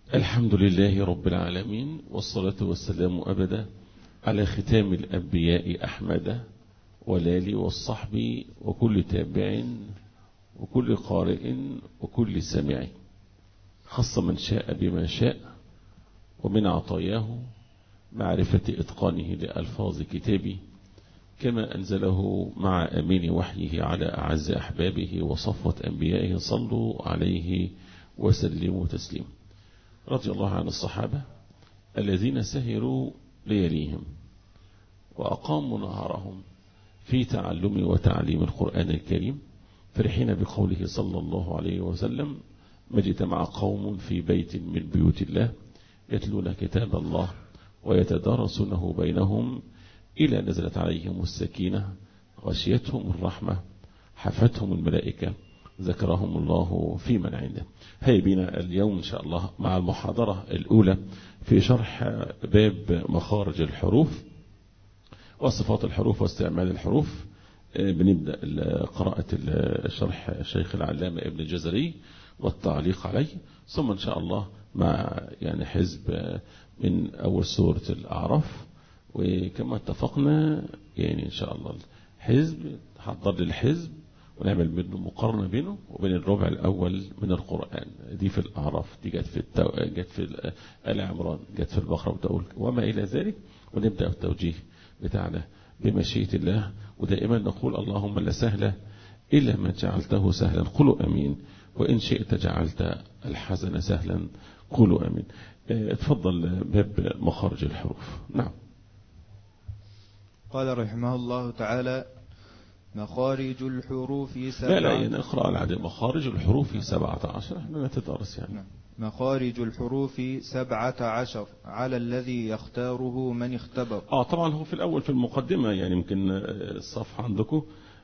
الحمد لله رب العالمين والصلاة والسلام أبدا على ختام الأنبياء أحمد والآل والصحب وكل تابع وكل قارئ وكل سامع خص من شاء بما شاء ومن عطاياه معرفة إتقانه لألفاظ كتابه كما أنزله مع أمين وحيه على أعز أحبابه وصفوة أنبيائه صلوا عليه وسلموا تسليما رضي الله عن الصحابة الذين سهروا ليليهم وأقاموا نهارهم في تعلم وتعليم القرآن الكريم فرحين بقوله صلى الله عليه وسلم ما اجتمع قوم في بيت من بيوت الله يتلون كتاب الله ويتدارسونه بينهم إلى نزلت عليهم السكينة غشيتهم الرحمة حفتهم الملائكة ذكرهم الله في من عنده هيا بنا اليوم إن شاء الله مع المحاضرة الأولى في شرح باب مخارج الحروف وصفات الحروف واستعمال الحروف بنبدأ قراءة الشرح الشيخ العلامة ابن الجزري والتعليق عليه ثم إن شاء الله مع يعني حزب من أول سورة الأعراف وكما اتفقنا يعني إن شاء الله الحزب حضر للحزب ونعمل منه مقارنة بينه وبين الربع الأول من القرآن دي في الأعراف دي جت في التو... جت في آل عمران جت في البقرة وتقول وما إلى ذلك ونبدأ التوجيه بتاعنا بمشيئة الله ودائما نقول اللهم لا سهل إلا ما جعلته سهلا قلوا أمين وإن شئت جعلت الحزن سهلا قولوا أمين اتفضل باب مخارج الحروف نعم قال رحمه الله تعالى مخارج الحروف سبعة لا لا يعني اقرأ العدد مخارج الحروف سبعة عشر احنا نتدارس يعني نعم. مخارج الحروف سبعة عشر على الذي يختاره من اختبر اه طبعا هو في الأول في المقدمة يعني يمكن الصفحة عندكم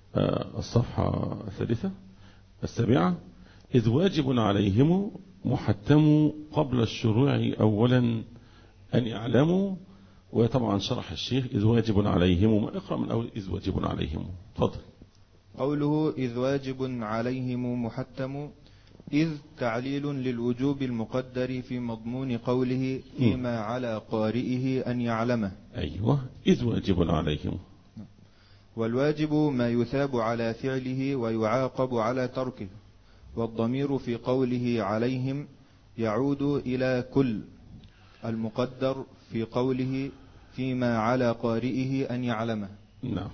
الصفحة الثالثة السابعة إذ واجب عليهم محتم قبل الشروع أولا أن يعلموا وطبعا شرح الشيخ إذ واجب عليهم ما اقرأ من أول إذ واجب عليهم تفضل قوله إذ واجب عليهم محتم إذ تعليل للوجوب المقدر في مضمون قوله فيما على قارئه أن يعلمه أيوة إذ واجب عليهم والواجب ما يثاب على فعله ويعاقب على تركه والضمير في قوله عليهم يعود إلى كل المقدر في قوله فيما على قارئه أن يعلمه نعم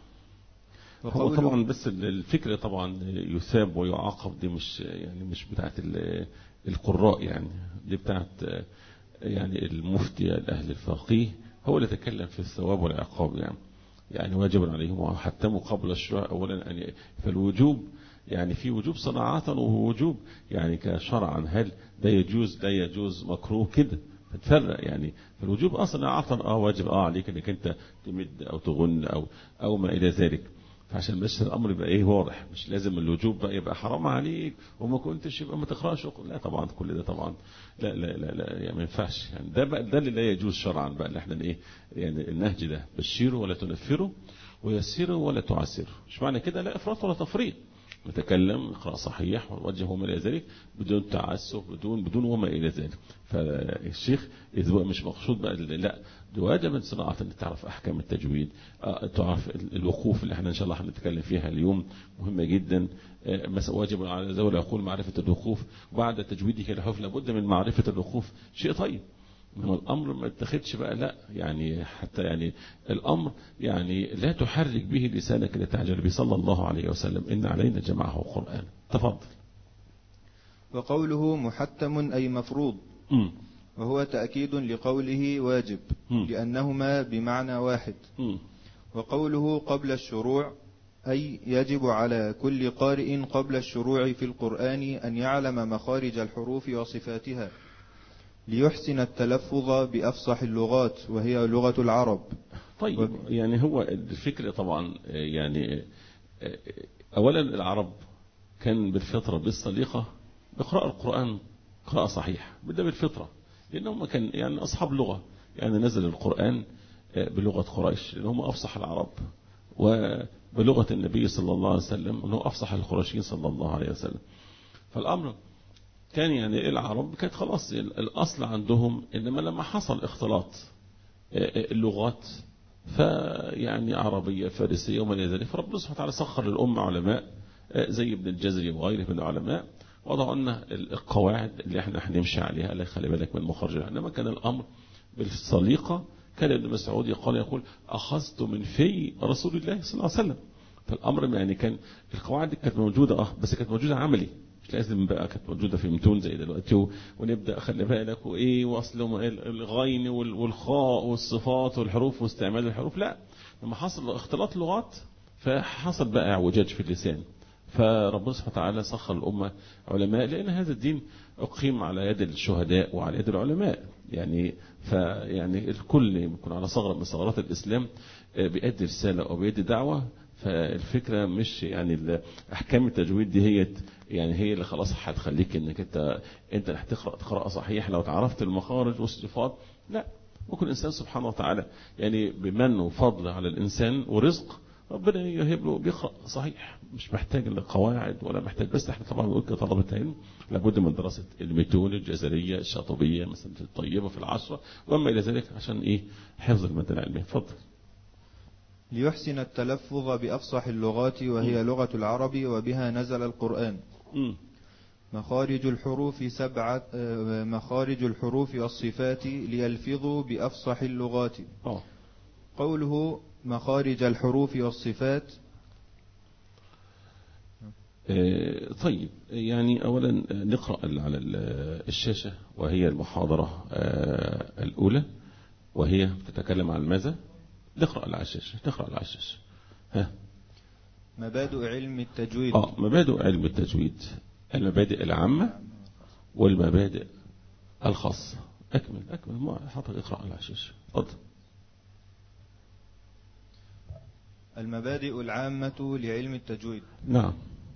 هو طبعا بس الفكرة طبعا يثاب ويعاقب دي مش يعني مش بتاعت القراء يعني دي بتاعت يعني المفتي الأهل الفقيه هو اللي تكلم في الثواب والعقاب يعني يعني واجب عليهم وحتموا قبل الشروع أولا أن فالوجوب يعني في وجوب صناعة ووجوب يعني كشرعا هل ده يجوز ده يجوز مكروه كده فتفرق يعني فالوجوب اصلا عطا اه واجب اه عليك انك انت تمد او تغن او او ما الى ذلك فعشان بس الامر يبقى ايه واضح مش لازم الوجوب بقى يبقى حرام عليك وما كنتش يبقى ما تقراش لا طبعا كل ده طبعا لا لا لا, لا يعني ما ينفعش يعني ده بقى ده اللي لا يجوز شرعا بقى اللي احنا ايه يعني النهج ده بشيره ولا تنفره ويسره ولا تعسره مش معنى كده لا افراط ولا تفريط نتكلم اقرا صحيح ووجه وما الى ذلك بدون تعسف بدون بدون وما الى ذلك فالشيخ اذا بقى مش مقصود بقى لا ده واجب من صناعه ان تعرف احكام التجويد تعرف الوقوف اللي احنا ان شاء الله هنتكلم فيها اليوم مهمه جدا مثلا واجب على ذوي العقول معرفه الوقوف وبعد تجويدك للحروف لابد من معرفه الوقوف شيء طيب انما الامر ما اتخذش بقى لا يعني حتى يعني الامر يعني لا تحرك به لسانك لتعجل به صلى الله عليه وسلم ان علينا جمعه قران تفضل وقوله محتم أي مفروض م. وهو تأكيد لقوله واجب م. لأنهما بمعنى واحد م. وقوله قبل الشروع أي يجب على كل قارئ قبل الشروع في القرآن أن يعلم مخارج الحروف وصفاتها ليحسن التلفظ بأفصح اللغات وهي لغة العرب طيب يعني هو الفكرة طبعا يعني أولا العرب كان بالفطرة بالسليقة بقراء القرآن قراءة صحيحة بدأ بالفطرة لأنهم كان يعني أصحاب لغة يعني نزل القرآن بلغة قريش لأنهم أفصح العرب وبلغة النبي صلى الله عليه وسلم أنه أفصح القرشيين صلى الله عليه وسلم فالأمر كان يعني العرب كانت خلاص الأصل عندهم إنما لما حصل اختلاط اللغات فيعني عربية فارسية وما إلى ذلك فربنا سبحانه وتعالى سخر للأمة علماء زي ابن الجزري وغيره من العلماء وضعوا لنا القواعد اللي احنا هنمشي عليها لا خلي بالك من مخرج انما كان الامر بالسليقه كان ابن مسعود يقال يقول اخذت من في رسول الله صلى الله عليه وسلم فالامر يعني كان القواعد دي كانت موجوده اه بس كانت موجوده عملي مش لازم بقى كانت موجوده في متون زي دلوقتي ونبدا خلي بالك وايه واصل الغين والخاء والصفات والحروف واستعمال الحروف لا لما حصل اختلاط لغات فحصل بقى اعوجاج في اللسان فربنا سبحانه وتعالى سخر الأمة علماء لأن هذا الدين أقيم على يد الشهداء وعلى يد العلماء يعني فيعني الكل يكون على ثغرة من ثغرات الإسلام بيأدي رسالة أو بيأدي دعوة فالفكرة مش يعني أحكام التجويد دي هي يعني هي اللي خلاص هتخليك انك انت انت اللي هتقرا تقرا صحيح لو تعرفت المخارج والصفات لا ممكن الانسان سبحانه وتعالى يعني بمن وفضل على الانسان ورزق ربنا يهب له بيقرا صحيح مش محتاج لقواعد ولا محتاج بس احنا طبعا بنقول كطلبه علم لابد من دراسه المتون الجزريه الشاطبيه مثلا الطيبه في العشره واما الى ذلك عشان ايه حفظ الماده العلميه اتفضل ليحسن التلفظ بأفصح اللغات وهي لغة العرب وبها نزل القرآن امم مخارج الحروف سبعة آه، مخارج الحروف والصفات ليلفظوا بأفصح اللغات اه قوله مخارج الحروف والصفات آه، طيب يعني أولا نقرأ ال- على ال- الشاشة وهي المحاضرة آه، الأولى وهي تتكلم عن ماذا نقرأ على الشاشة نقرأ على الشاشة ها مبادئ علم التجويد آه مبادئ علم التجويد المبادئ العامة والمبادئ الخاصة أكمل أكمل ما حضرتك اقرأ على الشاشة اتفضل المبادئ العامة لعلم التجويد نعم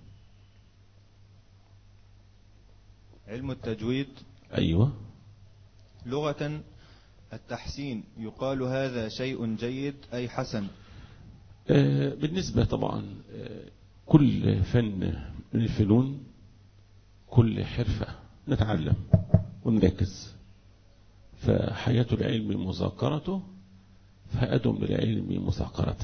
علم التجويد أيوه لغة التحسين يقال هذا شيء جيد أي حسن آه، بالنسبة طبعا آه، كل فن من الفنون كل حرفة نتعلم ونركز فحياة العلم مذاكرته فأدم للعلم مثاقرته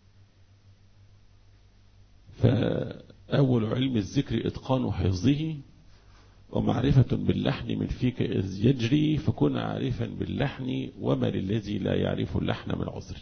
فأول علم الذكر إتقان حفظه ومعرفة باللحن من فيك إذ يجري فكن عارفا باللحن وما للذي لا يعرف اللحن من عذره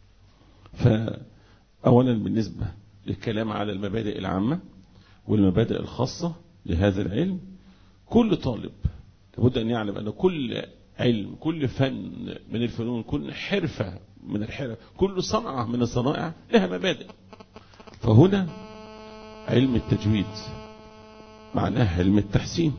فأولا بالنسبة للكلام على المبادئ العامة والمبادئ الخاصة لهذا العلم كل طالب لابد أن يعلم أن كل علم كل فن من الفنون كل حرفة من الحرف كل صنعة من الصنائع لها مبادئ فهنا علم التجويد معناه علم التحسين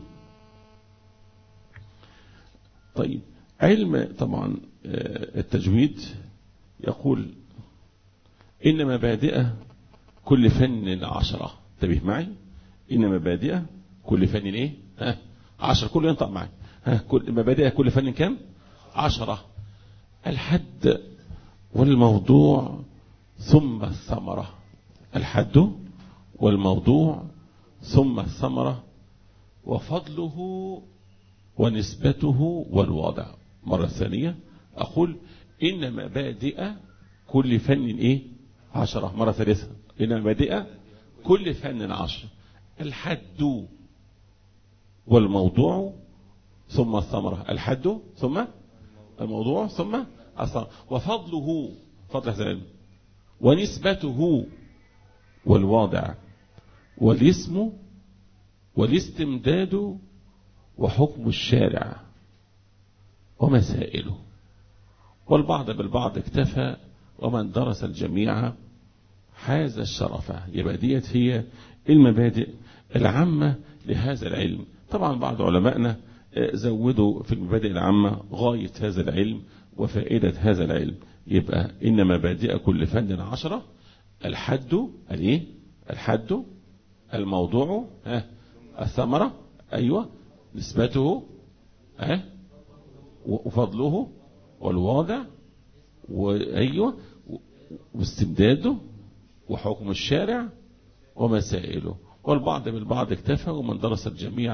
طيب علم طبعا آه، التجويد يقول إن مبادئ كل فن عشرة انتبه معي إن مبادئ كل فن إيه ها عشرة كله ينطق معي ها كل مبادئ كل فن كم عشرة الحد والموضوع ثم الثمرة الحد والموضوع ثم الثمرة وفضله ونسبته والوضع مرة ثانية أقول إن مبادئ كل فن إيه عشرة مرة ثالثة إن مبادئ كل فن عشرة الحد والموضوع ثم الثمرة الحد ثم الموضوع ثم الثمرة وفضله فضل هذا العلم ونسبته والواضع والاسم والاستمداد وحكم الشارع ومسائله والبعض بالبعض اكتفى ومن درس الجميع حاز الشرف يبقى ديت هي المبادئ العامة لهذا العلم طبعا بعض علمائنا آه، زودوا في المبادئ العامة غاية هذا العلم وفائدة هذا العلم يبقى إن مبادئ كل فن عشرة الحد الايه الحد الموضوع ها الثمرة أيوة نسبته ها وفضله والواضع وأيوة واستمداده وحكم الشارع ومسائله والبعض بالبعض اكتفى ومن درس الجميع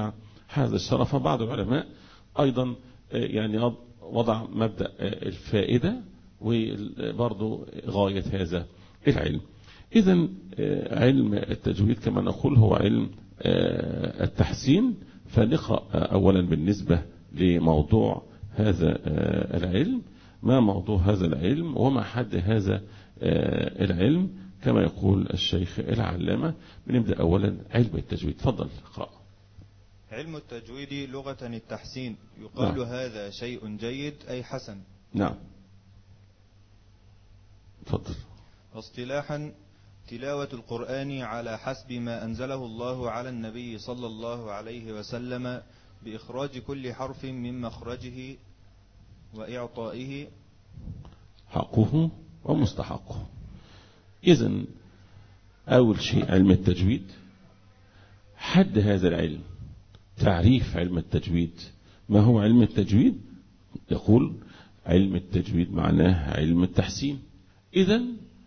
هذا الشرف بعض العلماء أيضا آه، يعني وضع مبدأ آه، الفائدة وبرضه غاية هذا العلم إذا علم التجويد كما نقول هو علم التحسين فنقرأ أولا بالنسبة لموضوع هذا العلم ما موضوع هذا العلم وما حد هذا العلم كما يقول الشيخ العلامة بنبدأ أولا علم التجويد تفضل اقرأ علم التجويد لغة التحسين يقال نعم. هذا شيء جيد أي حسن نعم تفضل واصطلاحا تلاوة القرآن على حسب ما أنزله الله على النبي صلى الله عليه وسلم بإخراج كل حرف من مخرجه وإعطائه حقه ومستحقه إذا أول شيء علم التجويد حد هذا العلم تعريف علم التجويد ما هو علم التجويد يقول علم التجويد معناه علم التحسين إذا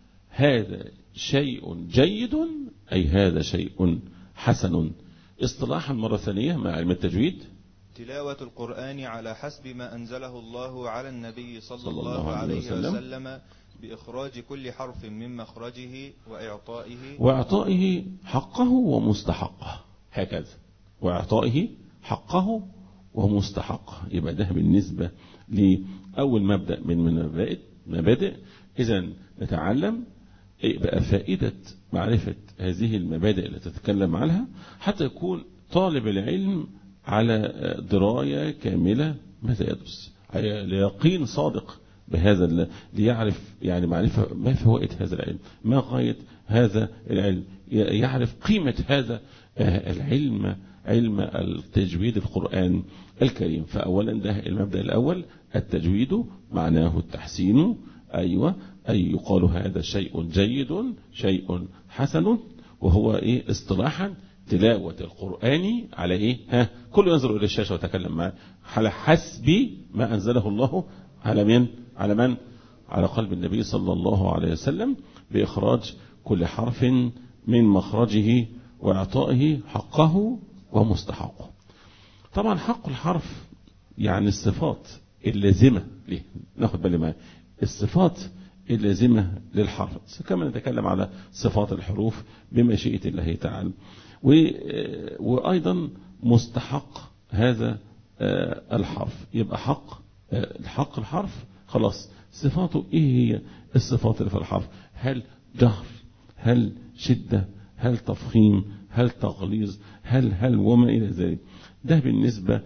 هذا شيء جيد أي هذا شيء حسن اصطلاحا مرة ثانية مع علم التجويد تلاوة القرآن على حسب ما أنزله الله على النبي صلى, صلى الله, الله عليه عليه وسلم. وسلم بإخراج كل حرف من مخرجه وإعطائه وإعطائه حقه ومستحقه هكذا وإعطائه حقه ومستحقه يبقى ده بالنسبة لأول مبدأ من مبادئ مبادئ إذا نتعلم يبقى فائدة معرفة هذه المبادئ اللي تتكلم عنها حتى يكون طالب العلم على دراية كاملة ماذا يدرس على يقين صادق بهذا ال- ليعرف يعني معرفة ما فوائد هذا العلم ما غاية هذا العلم ي- يعرف قيمة هذا آه، العلم علم التجويد القرآن الكريم فأولا ده المبدأ الأول التجويد معناه التحسين أيوة أي يقال هذا شيء جيد شيء حسن وهو إيه اصطلاحا تلاوة القرآن على إيه ها كل ينظر إلى الشاشة وتكلم معه على حسب ما أنزله الله على من على من على قلب النبي صلى الله عليه وسلم بإخراج كل حرف من مخرجه وإعطائه حقه ومستحقه طبعا حق الحرف يعني الصفات اللازمة ليه ناخد بالي معايا الصفات اللازمة للحرف كما نتكلم على صفات الحروف بمشيئة الله تعالى و- وأيضا مستحق هذا آه، الحرف يبقى حق آه، الحق الحرف خلاص صفاته ايه هي الصفات اللي في الحرف هل جهر هل شدة هل تفخيم هل تغليظ هل هل وما إلى ذلك ده بالنسبة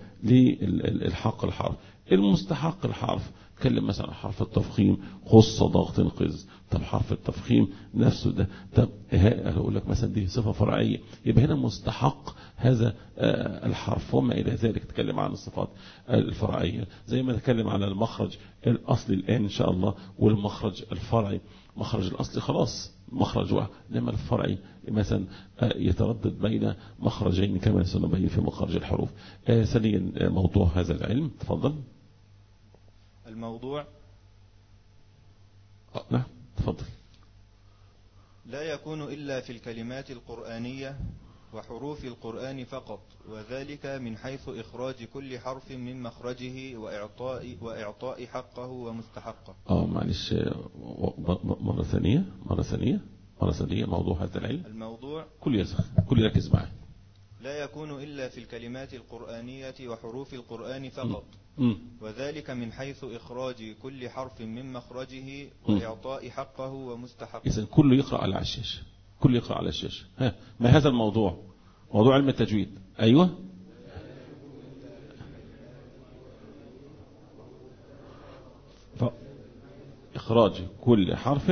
للحق الحرف المستحق الحرف تكلم مثلا عن حرف التفخيم خص ضغط انقذ طب حرف التفخيم نفسه ده طب ها- اقول لك مثلا دي صفه فرعيه يبقى هنا مستحق هذا آه، الحرف وما الى ذلك تكلم عن الصفات الفرعيه زي ما نتكلم على المخرج الاصلي الان ان شاء الله والمخرج الفرعي مخرج الاصلي خلاص مخرج واحد انما الفرعي مثلا آه، يتردد بين مخرجين كما سنبين في مخرج الحروف آه، ثانيا آه، موضوع هذا العلم تفضل الموضوع آه، نعم تفضل لا يكون إلا في الكلمات القرآنية وحروف القرآن فقط وذلك من حيث إخراج كل حرف من مخرجه وإعطاء, وإعطاء حقه ومستحقه اه معلش آه، و- ب- مرة ثانية مرة ثانية مرة ثانية موضوع هذا العلم الموضوع كل يركز كل يركز معي لا يكون إلا في الكلمات القرآنية وحروف القرآن فقط مم. وذلك من حيث إخراج كل حرف من مخرجه مم. وإعطاء حقه ومستحقه إذا كله يقرأ على الشاشة كله يقرأ على الشاشة ها ما هذا الموضوع موضوع علم التجويد أيوة ف... إخراج كل حرف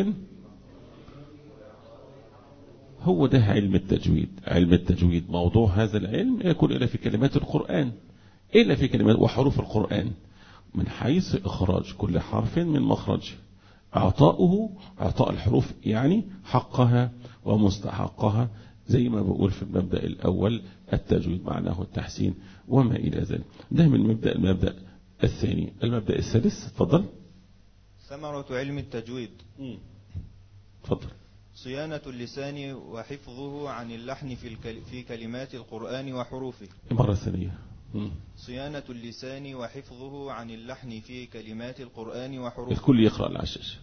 هو ده علم التجويد علم التجويد موضوع هذا العلم يكون إلا في كلمات القرآن إلا في كلمات وحروف القرآن من حيث إخراج كل حرف من مخرج أعطاؤه أعطاء الحروف يعني حقها ومستحقها زي ما بقول في المبدأ الأول التجويد معناه التحسين وما إلى ذلك ده من مبدأ المبدأ الثاني المبدأ الثالث تفضل ثمرة علم التجويد تفضل صيانة اللسان وحفظه عن اللحن في, الكل في كلمات القرآن وحروفه مرة ثانية مم. صيانة اللسان وحفظه عن اللحن في كلمات القرآن وحروفه الكل يقرأ على الشاشة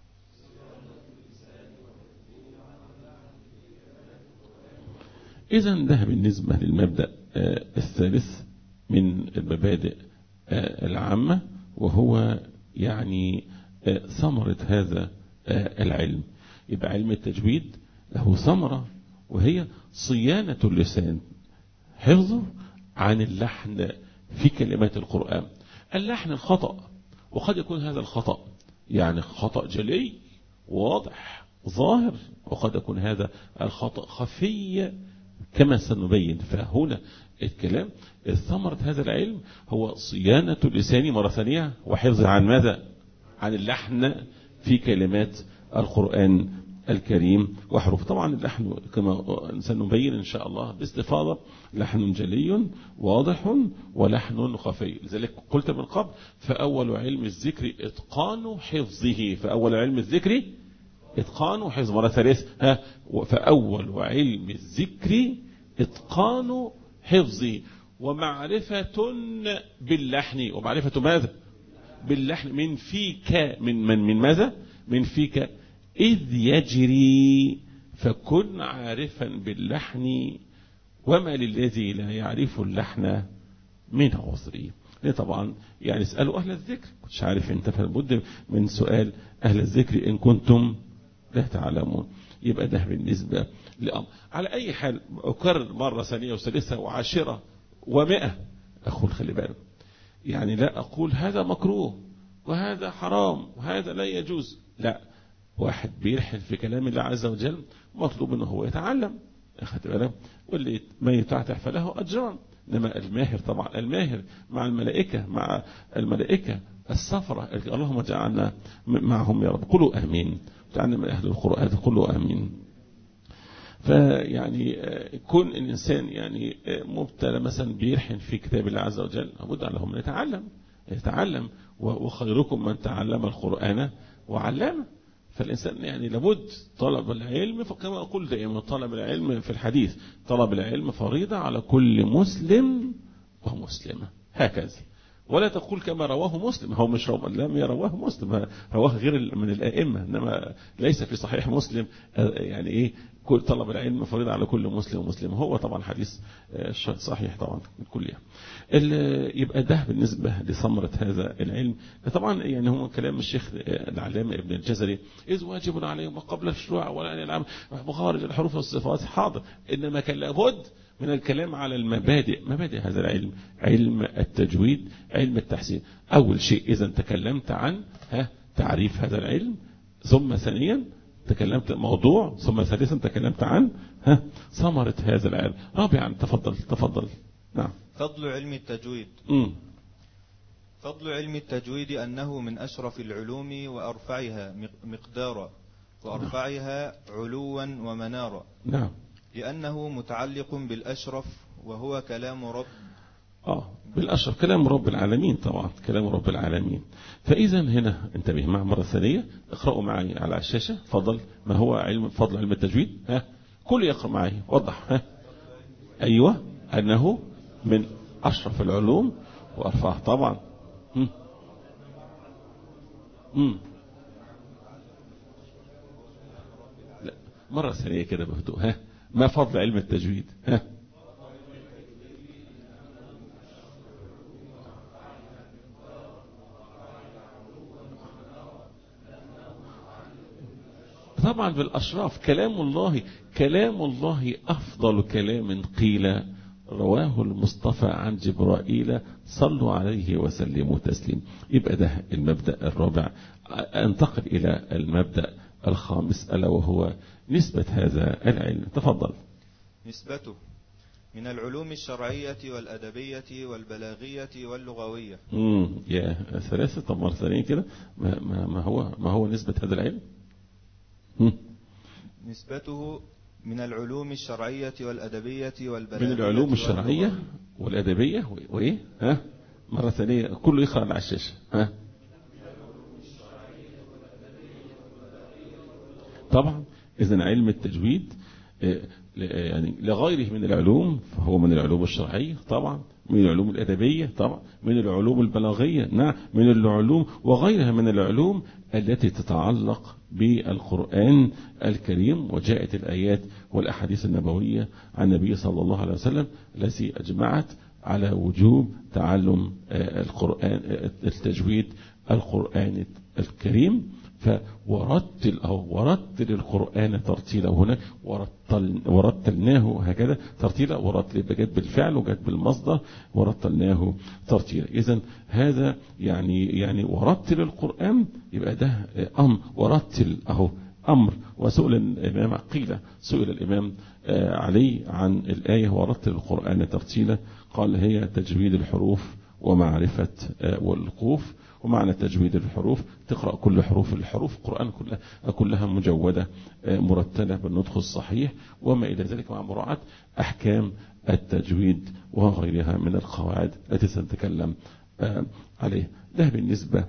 إذا ده بالنسبة للمبدأ آه، الثالث من المبادئ آه، العامة وهو يعني آه، ثمرة هذا آه، العلم يبقى علم التجويد له ثمرة وهي صيانة اللسان حفظه عن اللحن في كلمات القرآن اللحن الخطأ وقد يكون هذا الخطأ يعني خطأ جلي واضح ظاهر وقد يكون هذا الخطأ خفي كما سنبين فهنا الكلام ثمرة هذا العلم هو صيانة اللسان مرة ثانية وحفظ عن ماذا عن اللحن في كلمات القرآن الكريم وحروف طبعا اللحن كما سنبين إن شاء الله باستفاضة لحن جلي واضح ولحن خفي لذلك قلت من قبل فأول علم الذكر إتقان حفظه فأول علم الذكر إتقان وحفظ مرة ثالثة ها فأول علم الذكر إتقان حفظه ومعرفة باللحن ومعرفة ماذا باللحن من فيك من من من ماذا من فيك إذ يجري فكن عارفا باللحن وما للذي لا يعرف اللحن من عذري ليه طبعا يعني اسألوا أهل الذكر كنتش عارف انت فلابد من سؤال أهل الذكر إن كنتم لا تعلمون يبقى ده بالنسبة لأمر على أي حال أكرر مرة ثانية وثالثة وعاشرة ومئة أقول خلي بالك يعني لا أقول هذا مكروه وهذا حرام وهذا لا يجوز لا واحد بيرحل في كلام الله عز وجل مطلوب انه هو يتعلم اخذت بالك واللي ما يتعتع فله اجران انما الماهر طبعا الماهر مع الملائكه مع الملائكه السفره اللهم اجعلنا معهم يا رب قولوا امين وجعلنا من اهل القران قولوا امين فيعني كون الانسان يعني مبتلى مثلا بيرحن في كتاب الله عز وجل لابد لهم ان يتعلم يتعلم وخيركم من تعلم القران وعلمه فالإنسان يعني لابد طلب العلم فكما أقول دائما طلب العلم في الحديث طلب العلم فريضة على كل مسلم ومسلمة هكذا ولا تقول كما رواه مسلم هو مش رواه لم يرواه مسلم رواه غير من الأئمة إنما ليس في صحيح مسلم يعني إيه كل طلب العلم فريضة على كل مسلم ومسلم هو طبعا حديث صحيح طبعا الكلية يبقى ده بالنسبة لثمرة هذا العلم طبعا يعني هو كلام الشيخ العلامة ابن الجزري إذ واجب عليهم قبل الشروع ولا أن العام مخارج الحروف والصفات حاضر إنما كان لابد من الكلام على المبادئ مبادئ هذا العلم علم التجويد علم التحسين أول شيء إذا تكلمت عن ها تعريف هذا العلم ثم ثانيا تكلمت موضوع ثم ثالثا تكلمت عن ها ثمرة هذا العلم رابعا تفضل تفضل نعم فضل علم التجويد امم فضل علم التجويد أنه من أشرف العلوم وأرفعها مق- مقدارا وأرفعها علوا ومنارا نعم لأنه متعلق بالأشرف وهو كلام رب اه بالأشرف كلام رب العالمين طبعا كلام رب العالمين فإذا هنا انتبه مع مرة ثانية اقرأوا معي على الشاشة فضل ما هو علم فضل علم التجويد ها كل يقرأ معي وضح ها أيوة أنه من أشرف العلوم وأرفعها طبعا مم. مم. لا مرة ثانية كده بهدوء ها ما فضل علم التجويد ها طبعا بالأشراف كلام الله كلام الله أفضل كلام قيل رواه المصطفى عن جبرائيل صلوا عليه وسلموا تسليم يبقى ده المبدأ الرابع انتقل إلى المبدأ الخامس ألا وهو نسبة هذا العلم تفضل نسبته من العلوم الشرعية والأدبية والبلاغية واللغوية امم يا ثلاثة طب مرة ثانية كده ما, ما, ما هو ما هو نسبة هذا العلم مم. نسبته من العلوم الشرعية والأدبية والبلاغية من العلوم الشرعية واللغوية. والأدبية و- وإيه ها مرة ثانية كله يقرأ على الشاشة ها طبعا إذا علم التجويد آه، ل- يعني لغيره من العلوم فهو من العلوم الشرعية طبعا من العلوم الأدبية طبعا من العلوم البلاغية نعم من العلوم وغيرها من العلوم التي تتعلق بالقرآن الكريم وجاءت الآيات والأحاديث النبوية عن النبي صلى الله عليه وسلم التي أجمعت على وجوب تعلم القرآن التجويد القرآن الكريم فورتل أو ورتل القرآن ترتيلا وهناك ورتل ورتلناه هكذا ترتيلا ورتل جت بالفعل وجت بالمصدر ورتلناه ترتيلا إذا هذا يعني يعني ورتل القرآن يبقى ده أمر ورتل أهو أمر وسئل الإمام قيل سئل الإمام علي عن الآية ورتل القرآن ترتيلا قال هي تجويد الحروف ومعرفة والوقوف ومعنى تجويد الحروف تقرأ كل حروف الحروف القرآن كلها, كلها مجودة مرتلة بالنطق الصحيح وما إلى ذلك مع مراعاة أحكام التجويد وغيرها من القواعد التي سنتكلم عليه ده بالنسبة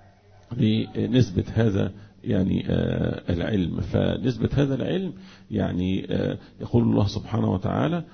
لنسبة هذا يعني العلم فنسبة هذا العلم يعني يقول الله سبحانه وتعالى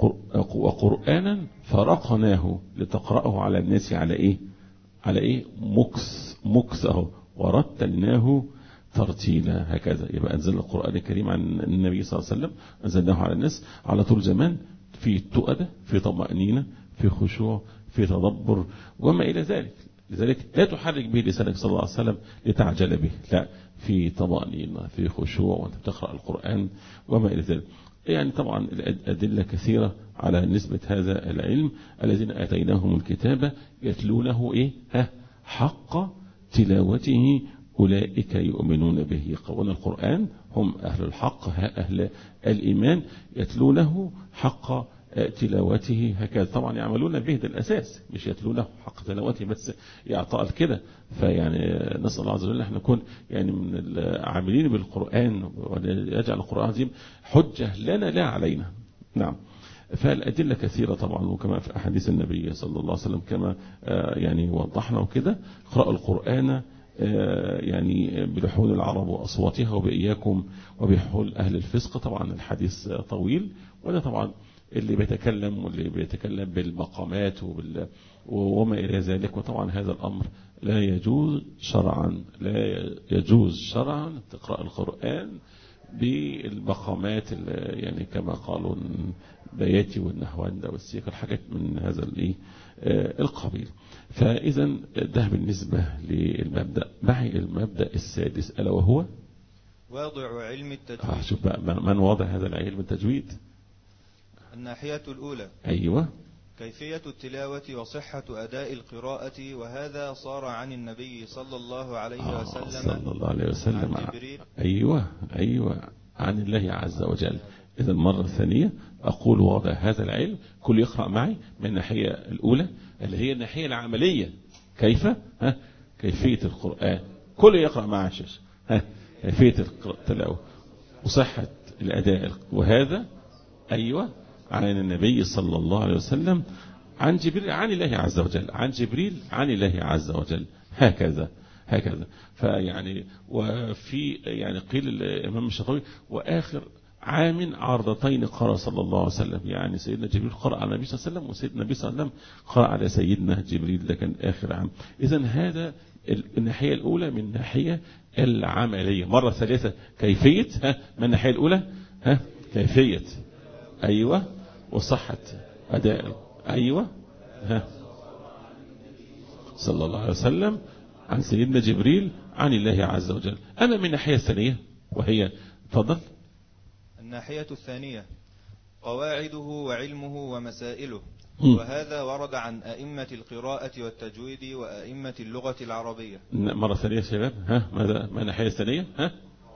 وقرآنا فرقناه لتقرأه على الناس على إيه على إيه مكس مكس أهو ورتلناه ترتيلا هكذا يبقى أنزل القرآن الكريم عن النبي صلى الله عليه وسلم أنزلناه على الناس على طول زمان في تؤدة في طمأنينة في خشوع في تدبر وما إلى ذلك لذلك لا تحرك به لسانك صلى الله عليه وسلم لتعجل به لا في طمأنينة في خشوع وانت بتقرأ القرآن وما إلى ذلك يعني طبعا الأدلة كثيرة على نسبة هذا العلم الذين آتيناهم الكتاب يتلونه إيه ها حق تلاوته أولئك يؤمنون به يقرؤون القرآن هم أهل الحق أهل الإيمان يتلونه حق تلاوته هكذا طبعا يعملون به ده الأساس مش يتلونه حق تلاوته بس يعطاء كده فيعني نسأل الله عز وجل احنا نكون يعني من العاملين بالقرآن ويجعل القرآن عظيم حجة لنا لا علينا نعم فالأدلة كثيرة طبعا وكما في أحاديث النبي صلى الله عليه وسلم كما يعني وضحنا وكده اقرأوا القرآن يعني بلحون العرب وأصواتها وبإياكم وبحول أهل الفسق طبعا الحديث طويل وده طبعا اللي بيتكلم واللي بيتكلم بالمقامات وبال وما إلى ذلك وطبعا هذا الأمر لا يجوز شرعا لا يجوز شرعا تقرأ القرآن بالمقامات يعني كما قالوا بياتي والنهواند والسيك الحاجات من هذا الايه القبيل فإذا ده بالنسبة للمبدأ معي المبدأ السادس ألا وهو واضع علم التجويد آه شوف بقى من واضع هذا العلم التجويد الناحية الأولى أيوة كيفية التلاوة وصحة أداء القراءة وهذا صار عن النبي صلى الله عليه آه وسلم صلى الله عليه وسلم عن جبريل أيوة أيوة عن الله عز وجل إذا المرة الثانية أقول واضع هذا العلم كل يقرأ معي من الناحية الأولى اللي هي الناحية العملية كيف ها كيفية القرآن كل يقرأ معي شيش ها كيفية التلاوة وصحة الأداء وهذا أيوة عن النبي صلى الله عليه وسلم عن جبريل عن الله عز وجل عن جبريل عن الله عز وجل هكذا هكذا فيعني وفي يعني قيل الإمام الشافعي وآخر عام عرضتين قرأ صلى الله عليه وسلم يعني سيدنا جبريل قرأ على النبي صلى الله عليه وسلم وسيدنا النبي صلى الله عليه وسلم قرأ على سيدنا جبريل ده كان آخر عام إذا هذا الناحية الأولى من الناحية العملية مرة ثالثة كيفية ها من الناحية الأولى ها كيفية أيوة وصحة أداء أيوة ها صلى الله عليه وسلم عن سيدنا جبريل عن الله عز وجل أما من الناحية الثانية وهي تفضل الناحية الثانية قواعده وعلمه ومسائله مم. وهذا ورد عن أئمة القراءة والتجويد وأئمة اللغة العربية مرة ثانية يا شباب ها ماذا ما الناحية الثانية ها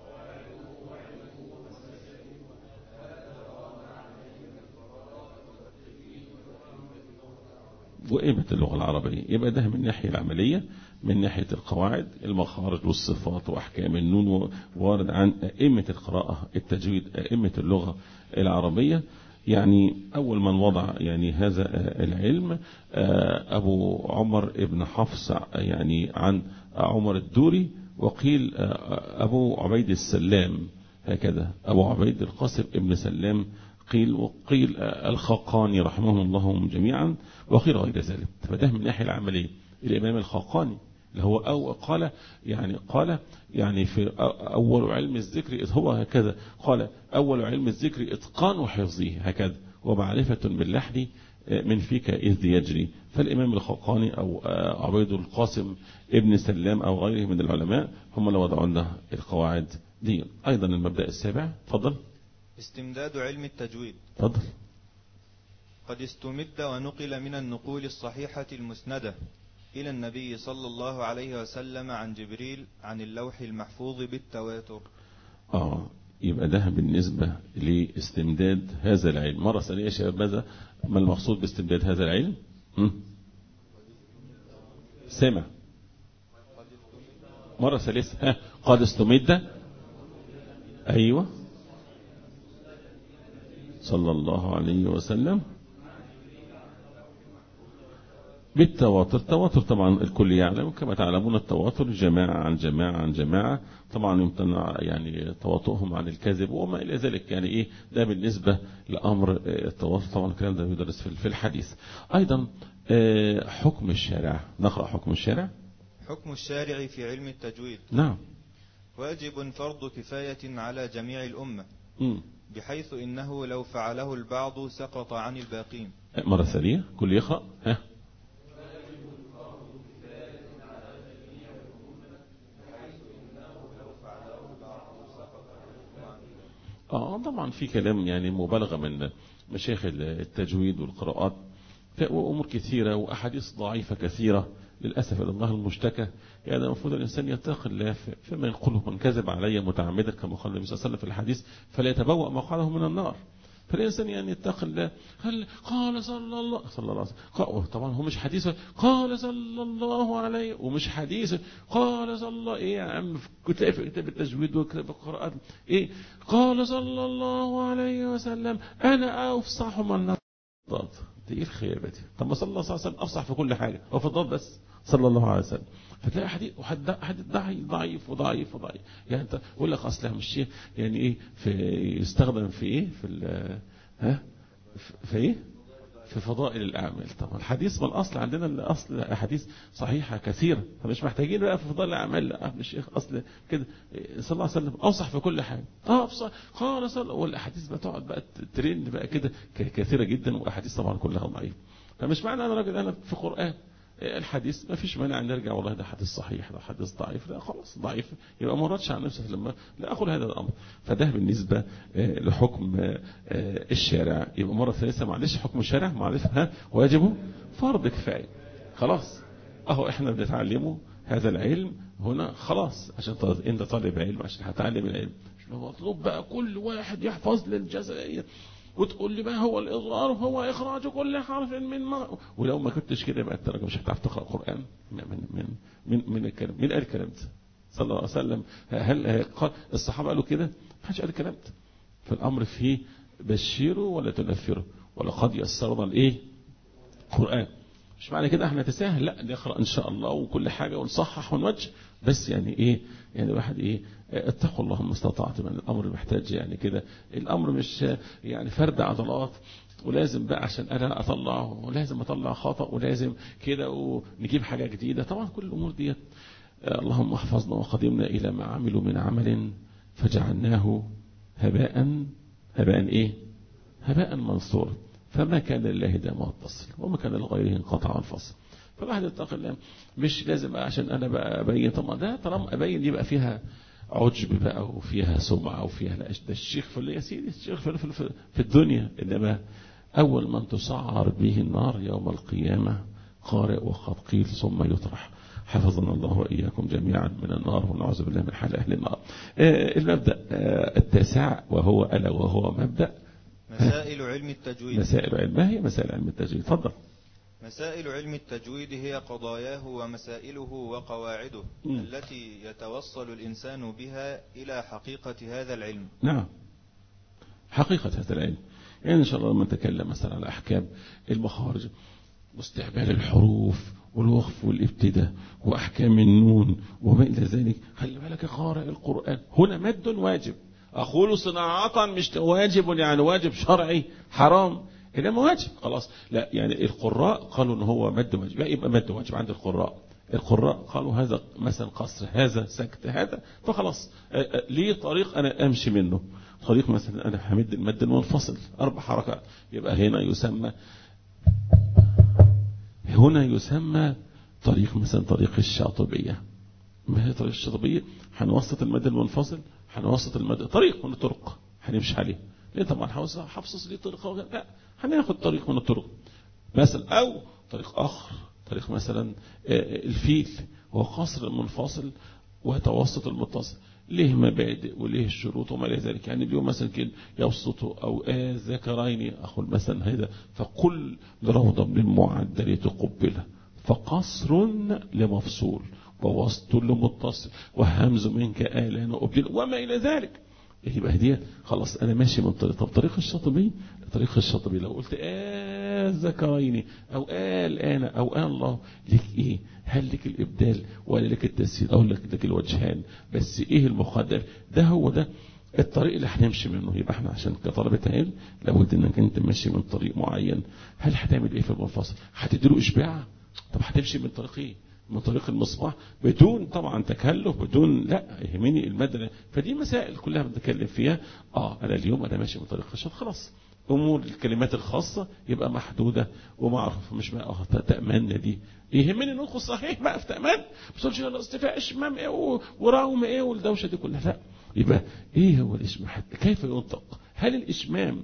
وقيمة اللغة العربية يبقى ده من الناحية العملية من ناحية القواعد المخارج والصفات وأحكام النون وارد عن أئمة القراءة التجويد أئمة اللغة العربية يعني أول من وضع يعني هذا العلم أبو عمر ابن حفص يعني عن عمر الدوري وقيل أبو عبيد السلام هكذا أبو عبيد القاسم ابن سلام قيل وقيل الخاقاني رحمهم الله جميعا وقيل غير ذلك فده من الناحية العملية الإمام الخاقاني اللي هو أو قال يعني قال يعني في أول علم الذكر هو هكذا قال أول علم الذكر إتقان حفظه هكذا ومعرفة باللحن من فيك إذ يجري فالإمام الخقاني أو عبيد القاسم ابن سلام أو غيره من العلماء هم اللي وضعوا لنا القواعد دي أيضا المبدأ السابع تفضل استمداد علم التجويد تفضل قد استمد ونقل من النقول الصحيحة المسندة إلى النبي صلى الله عليه وسلم عن جبريل عن اللوح المحفوظ بالتواتر آه يبقى ده بالنسبة لاستمداد هذا العلم مرة ثانية يا شباب ماذا ما المقصود باستمداد هذا العلم م? سمع مرة ثالثة ها قد استمد أيوة صلى الله عليه وسلم بالتواتر التواتر طبعا الكل يعلم كما تعلمون التواتر جماعة عن جماعة عن جماعة طبعا يمتنع يعني تواطؤهم عن الكذب وما إلى ذلك يعني إيه ده بالنسبة لأمر التواتر طبعا الكلام ده يدرس في الحديث أيضا حكم الشارع نقرأ حكم الشارع حكم الشارع في علم التجويد نعم واجب فرض كفاية على جميع الأمة م. بحيث إنه لو فعله البعض سقط عن الباقين مرة ثانية كل يقرأ ها اه طبعا في كلام يعني مبالغة من مشايخ التجويد والقراءات وأمور كثيرة وأحاديث ضعيفة كثيرة للأسف إلى الله المشتكى يعني المفروض الإنسان يتقي الله فيما ينقله من كذب علي متعمدا كما قال النبي صلى الله عليه وسلم في الحديث فلا يتبوأ مقعده من النار فالإنسان يعني يتقي الله قال قال صلى الله صلى الله عليه وسلم طبعا هو مش حديث قال صلى الله عليه ومش حديث قال صلى الله ايه يا عم كتاب في كتاب التجويد وكتاب القراءات ايه قال صلى الله عليه وسلم انا افصح من الضاد دي ايه الخيبه دي طب ما صلى الله عليه وسلم افصح في كل حاجه هو في الضاد بس صلى الله عليه وسلم فتلاقي حديث حديث ضعيف ضعيف وضعيف وضعيف يعني انت يقول لك اصل مش يعني ايه في يستخدم في ايه في ها في ايه في فضائل الاعمال طبعا الحديث من الاصل عندنا الاصل احاديث صحيحه كثيره فمش محتاجين بقى في فضائل الاعمال لا مش اصل كده صلى الله عليه وسلم اوصح في كل حاجه اه افصح قال صلى والاحاديث بتقعد بقى ترند بقى كده كثيره جدا واحاديث طبعا كلها ضعيفه فمش معنى انا راجل انا في قران الحديث ما فيش مانع نرجع والله ده حديث صحيح ده حديث ضعيف لا خلاص ضعيف يبقى ما ردش عن نفسه لما لا أقول هذا الأمر فده بالنسبة لحكم الشارع يبقى مرة ثالثة معلش حكم الشارع معلش ها واجبه فرض كفاية خلاص أهو إحنا بنتعلمه هذا العلم هنا خلاص عشان أنت طالب علم عشان هتعلم العلم مش مطلوب بقى كل واحد يحفظ للجزائية وتقول لي ما هو الإظهار هو إخراج كل حرف من ما ولو ما كنتش كده يبقى أنت مش هتعرف تقرأ قرآن من من من من الكلام من قال الكلام ده صلى الله عليه وسلم هل قال الصحابة قالوا كده ما حدش قال الكلام ده فالأمر فيه بشروا ولا تنفروا ولقد يسرنا الإيه قرآن مش معنى كده احنا نتساهل لا نقرأ ان شاء الله وكل حاجة ونصحح ونوجه بس يعني ايه يعني الواحد ايه اتقوا الله ما استطعتم يعني الامر محتاج يعني كده الامر مش يعني فرد عضلات ولازم بقى عشان انا اطلع ولازم اطلع خطأ ولازم كده ونجيب حاجة جديدة طبعا كل الامور ديت اللهم احفظنا وقدمنا الى ما عملوا من عمل فجعلناه هباء هباء ايه هباء منصورا فما كان لله ده متصل وما كان لغيره انقطع الفصل فالواحد يتقي الله مش لازم عشان انا بقى ابين طب ده طالما ابين يبقى فيها عجب بقى وفيها سمعه وفيها لا ده الشيخ في يا سيدي الشيخ في, في, في الدنيا انما اول من تسعر به النار يوم القيامه قارئ وقد قيل ثم يطرح حفظنا الله وإياكم جميعا من النار ونعوذ بالله من حال أهل النار المبدأ التاسع وهو ألا وهو مبدأ مسائل علم التجويد مسائل علم ما هي مسائل علم التجويد تفضل مسائل علم التجويد هي قضاياه ومسائله وقواعده م. التي يتوصل الإنسان بها إلى حقيقة هذا العلم نعم حقيقة هذا العلم يعني إن شاء الله لما نتكلم مثلا على أحكام المخارج واستعمال الحروف والوقف والابتداء وأحكام النون وما إلى ذلك خلي بالك قارئ القرآن هنا مد واجب أقول صناعة مش واجب يعني واجب شرعي حرام إنما واجب خلاص لا يعني القراء قالوا إن هو مد واجب يبقى مد واجب عند القراء القراء قالوا هذا مثلا قصر هذا سكت هذا فخلاص ليه طريق أنا أمشي منه طريق مثلا أنا همد المد المنفصل أربع حركات يبقى هنا يسمى هنا يسمى طريق مثلا طريق الشاطبية ما هي طريق الشاطبية هنوسط المد المنفصل هنوسط المد طريق من الطرق هنمشي عليه ليه طبعا حفصص ليه طريق لا هناخد طريق من الطرق مثلا أو طريق آخر طريق مثلا الفيل هو قصر المنفصل وتوسط المتصل ليه مبادئ وليه الشروط وما إلى ذلك يعني اليوم مثلا كده يوسطه أو آه ذكرين أقول مثلا هذا فقل لروضة من المعدل تقبله فقصر لمفصول ووسط لمتصل وهمز منك آلان أبدل وما إلى ذلك يبقى دي خلاص أنا ماشي من طريق طب طريق الشاطبي طريق الشاطبي لو قلت آه ذكرين أو آه الآن أو آه الله لك إيه هل لك الإبدال ولا لك التسهيل أو لك, لك الوجهان بس إيه المقدر ده هو ده الطريق اللي هنمشي منه يبقى احنا عشان كطلبة علم لابد انك انت ماشي من طريق معين هل هتعمل ايه في المنفصل هتديله اشباع طب هتمشي من طريق ايه من طريق المصباح بدون طبعا تكلف بدون لا يهمني المدنة فدي مسائل كلها بنتكلم فيها اه انا اليوم انا ماشي من طريق الشط خلاص امور الكلمات الخاصة يبقى محدودة ومعروفة مش بقى اه تأمنا دي يهمني ندخل صحيح بقى في تأمان بس تقولش الاستفاء اشمام ايه وراهم ايه والدوشة دي كلها لا يبقى ايه هو الاشمام كيف ينطق هل الاشمام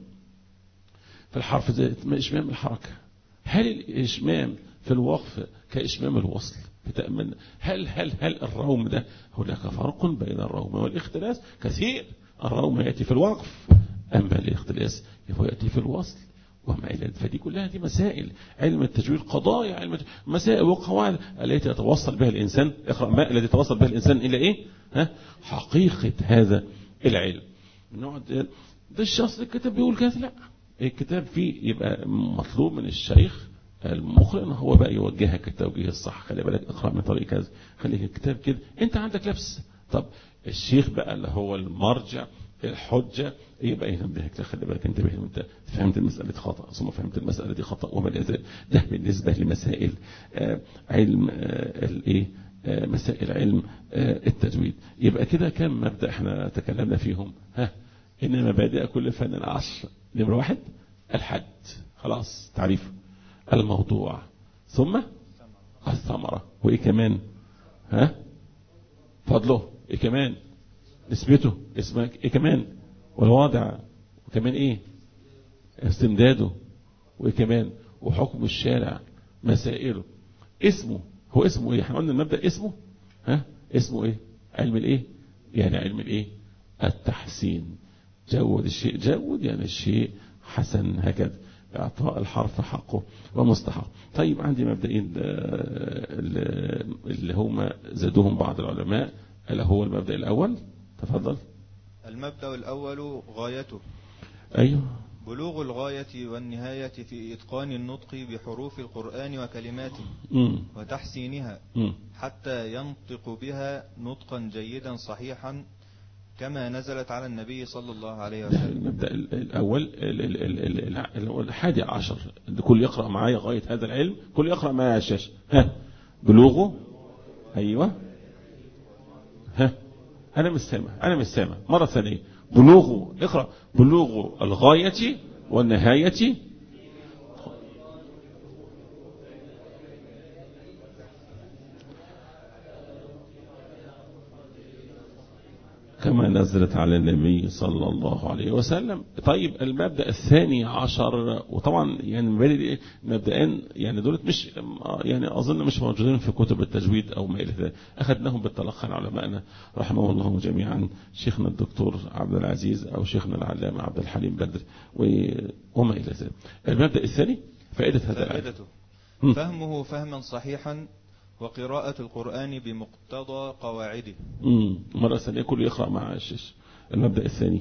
في الحرف زي اشمام الحركة هل الاشمام في الوقف كاشمام الوصل بتأمن هل هل هل الروم ده هناك فرق بين الروم والاختلاس كثير الروم يأتي في الوقف أما الاختلاس يأتي في الوصل وما إلى فدي كلها دي مسائل علم التجويد قضايا علم مسائل وقواعد التي يتوصل بها الإنسان اقرأ ما الذي يتوصل بها الإنسان إلى إيه ها حقيقة هذا العلم نقعد ده الشخص الكتاب بيقول كده لا الكتاب فيه يبقى مطلوب من الشيخ المقرئ ان هو بقى يوجهك التوجيه الصح خلي بالك اقرا من طريق كذا خليك الكتاب كده انت عندك لبس طب الشيخ بقى اللي هو المرجع الحجة يبقى ينبهك خلي بالك انتبه انت فهمت المسألة خطأ ثم فهمت المسألة دي خطأ وما الى ذلك ده بالنسبة لمسائل آه علم آه الايه آه مسائل علم التجويد يبقى كده كم مبدأ احنا تكلمنا فيهم ها ان مبادئ كل فن عشر نمرة واحد الحد خلاص تعريف الموضوع ثم الثمرة وايه كمان ها فضله ايه كمان نسبته اسمك ايه كمان والوضع وكمان ايه استمداده وايه كمان وحكم الشارع مسائله اسمه هو اسمه ايه احنا قلنا المبدأ اسمه ها اسمه ايه علم الايه يعني علم الايه التحسين جود الشيء جود يعني الشيء حسن هكذا اعطاء الحرف حقه ومستحق طيب عندي مبدئين اللي هم زادوهم بعض العلماء الا هو المبدأ الاول تفضل المبدأ الأول غايته أيوه بلوغ الغاية والنهاية في إتقان النطق بحروف القرآن وكلماته مم. وتحسينها مم. حتى ينطق بها نطقا جيدا صحيحا كما نزلت على النبي صلى الله عليه وسلم المبدأ ال- الأول ال- ال- ال- ال- ال- الحادي عشر كل يقرأ معايا غاية هذا العلم كل يقرأ معايا على الشاشة ها بلوغه أيوة ها أنا مش سامع أنا مش سامع مرة ثانية بلوغه اقرأ بلوغ الغاية والنهاية كما نزلت على النبي صلى الله عليه وسلم طيب المبدأ الثاني عشر وطبعا يعني مبادئ مبدئين يعني دولت مش يعني أظن مش موجودين في كتب التجويد أو ما إلى ذلك أخذناهم بالتلقي عن علمائنا رحمه الله جميعا شيخنا الدكتور عبد العزيز أو شيخنا العلامة عبد الحليم بدر وما إلى ذلك المبدأ الثاني فائدة هذا العلم فائدته مم. فهمه فهما صحيحا وقراءة القرآن بمقتضى قواعده مم. مرة ثانية كل يقرأ مع الشيش المبدأ الثاني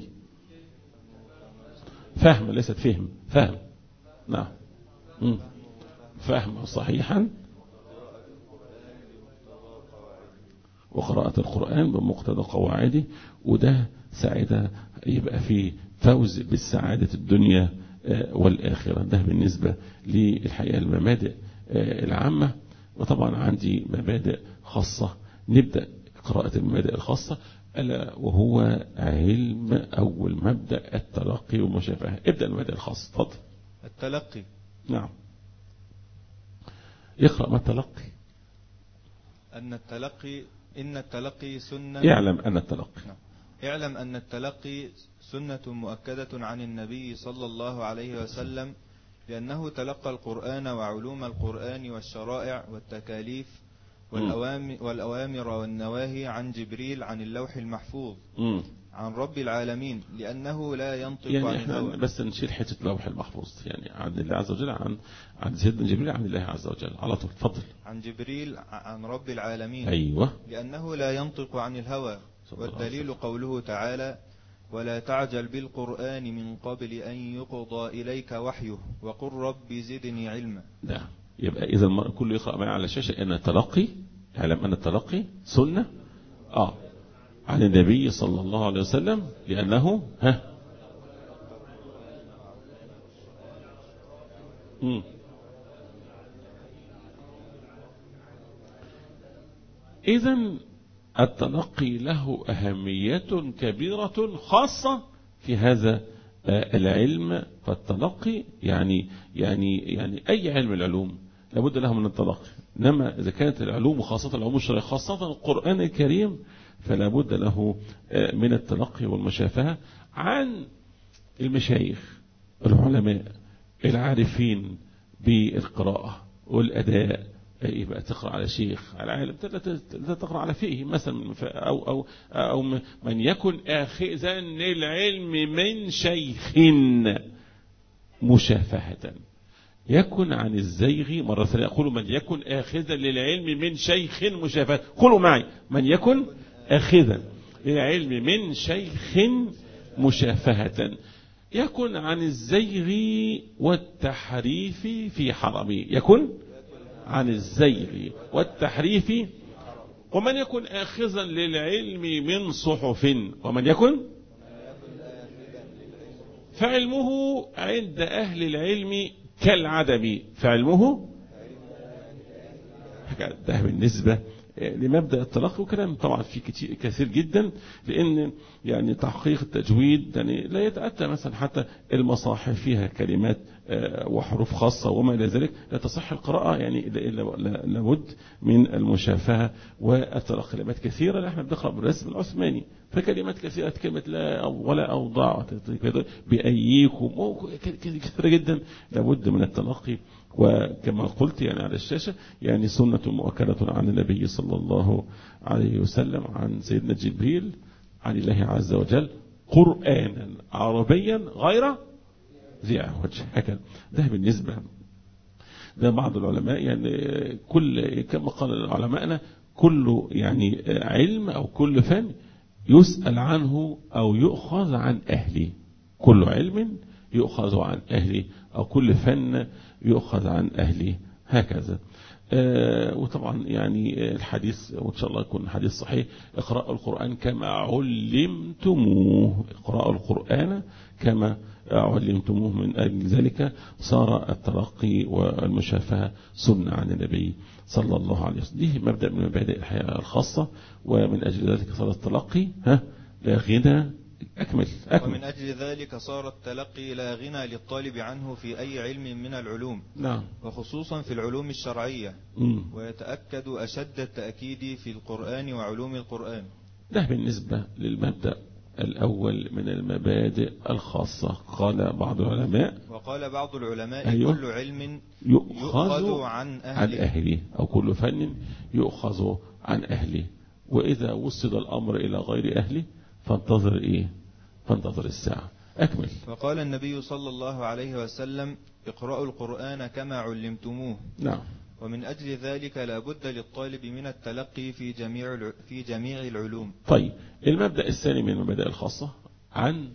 فهم ليست فهم فهم نعم مم. فهم صحيحا وقراءة القرآن بمقتضى قواعده وده ساعتها يبقى فيه فوز بالسعادة الدنيا آه، والآخرة ده بالنسبة للحقيقة المبادئ آه، العامة وطبعا عندي مبادئ خاصة نبدأ قراءة المبادئ الخاصة ألا وهو علم أول مبدأ التلقي والمشافهة ابدأ المبادئ الخاصة تفضل التلقي نعم يقرأ ما التلقي أن التلقي إن التلقي سنة يعلم أن التلقي نعم. اعلم أن التلقي سنة مؤكدة عن النبي صلى الله عليه وسلم لأنه تلقى القرآن وعلوم القرآن والشرائع والتكاليف والأوامر, والأوامر والنواهي عن جبريل عن اللوح المحفوظ مم. عن رب العالمين لأنه لا ينطق يعني عن احنا الهوى بس نشيل حتة اللوح المحفوظ يعني عن الله عز وجل عن عن سيدنا جبريل عن الله عز وجل على طول تفضل عن جبريل عن رب العالمين أيوه لأنه لا ينطق عن الهوى صلى الله عليه والدليل قوله تعالى ولا تعجل بالقرآن من قبل أن يقضى إليك وحيه وقل رب زدني علما ده يبقى إذا المرء كله يقرأ معي على الشاشة أن التلقي يعلم أن التلقي سنة آه عن النبي صلى الله عليه وسلم لأنه ها مم. إذا التلقي له أهمية كبيرة خاصة في هذا آه، العلم فالتلقي يعني يعني يعني أي علم العلوم لابد له من التلقي إنما إذا كانت العلوم وخاصة العلوم الشرعية خاصة القرآن الكريم فلا بد له آه، من التلقي والمشافهة عن المشايخ العلماء العارفين بالقراءة والأداء يبقى تقرأ على شيخ على عالم لا لا تقرأ على فقه مثلا ف- أو, أو, أو من يكن آخذا للعلم من شيخ مشافهة يكن عن الزيغ مرة ثانية أقول من يكن آخذا للعلم من شيخ مشافهة قولوا معي من يكن آخذا للعلم من شيخ مشافهة يكن عن الزيغ والتحريف في حرمه يكن عن الزيغ والتحريف ومن يكن آخذا للعلم من صحف ومن يكن فعلمه عند أهل العلم كالعدم فعلمه ده بالنسبة لمبدأ التلقي وكلام طبعا في كتير كثير جدا لأن يعني تحقيق التجويد يعني لا يتأتى مثلا حتى المصاحف فيها كلمات آه، وحروف خاصة وما إلى ذلك لا تصح القراءة يعني إلا- إلا- لا- لابد من المشافهة والتلقي كلمات كثيرة اللي احنا بنقرأ بالرسم العثماني فكلمات كثيرة كلمة لا أو ولا أوضاع بأيكم أو ك- ك- كثيرة جدا لابد من التلقي وكما قلت يعني على الشاشة يعني سنة مؤكدة عن النبي صلى الله عليه وسلم عن سيدنا جبريل عن الله عز وجل قرآنا عربيا غير ذي عوج هكذا ده بالنسبة ده بعض العلماء يعني كل كما قال علماءنا كل يعني علم أو كل فن يسأل عنه أو يؤخذ عن أهله كل علم يؤخذ عن أهله أو كل فن يؤخذ عن أهله هكذا آه وطبعا يعني الحديث وإن شاء الله يكون حديث صحيح اقرأوا القرآن كما علمتموه اقرأوا القرآن كما علمتموه من أجل ذلك صار التلقي والمشافهة سنة عن النبي صلى الله عليه وسلم دي مبدأ من مبادئ الحياة الخاصة ومن أجل ذلك صار التلقي ها لا غنى أكمل أكمل ومن أجل ذلك صار التلقي لا غنى للطالب عنه في أي علم من العلوم نعم وخصوصا في العلوم الشرعية مم. ويتأكد أشد التأكيد في القرآن وعلوم القرآن ده بالنسبة للمبدأ الأول من المبادئ الخاصة قال بعض العلماء وقال بعض العلماء أيوه. كل علم يؤخذ يؤخذ عن عن أهله أهله أو كل فن يؤخذ عن أهله وإذا وصل الأمر إلى غير أهله فانتظر إيه فانتظر الساعة أكمل وقال النبي صلى الله عليه وسلم اقرأوا القرآن كما علمتموه نعم ومن أجل ذلك لا بد للطالب من التلقي في جميع الع- في جميع العلوم طيب المبدأ الثاني من المبادئ الخاصة عن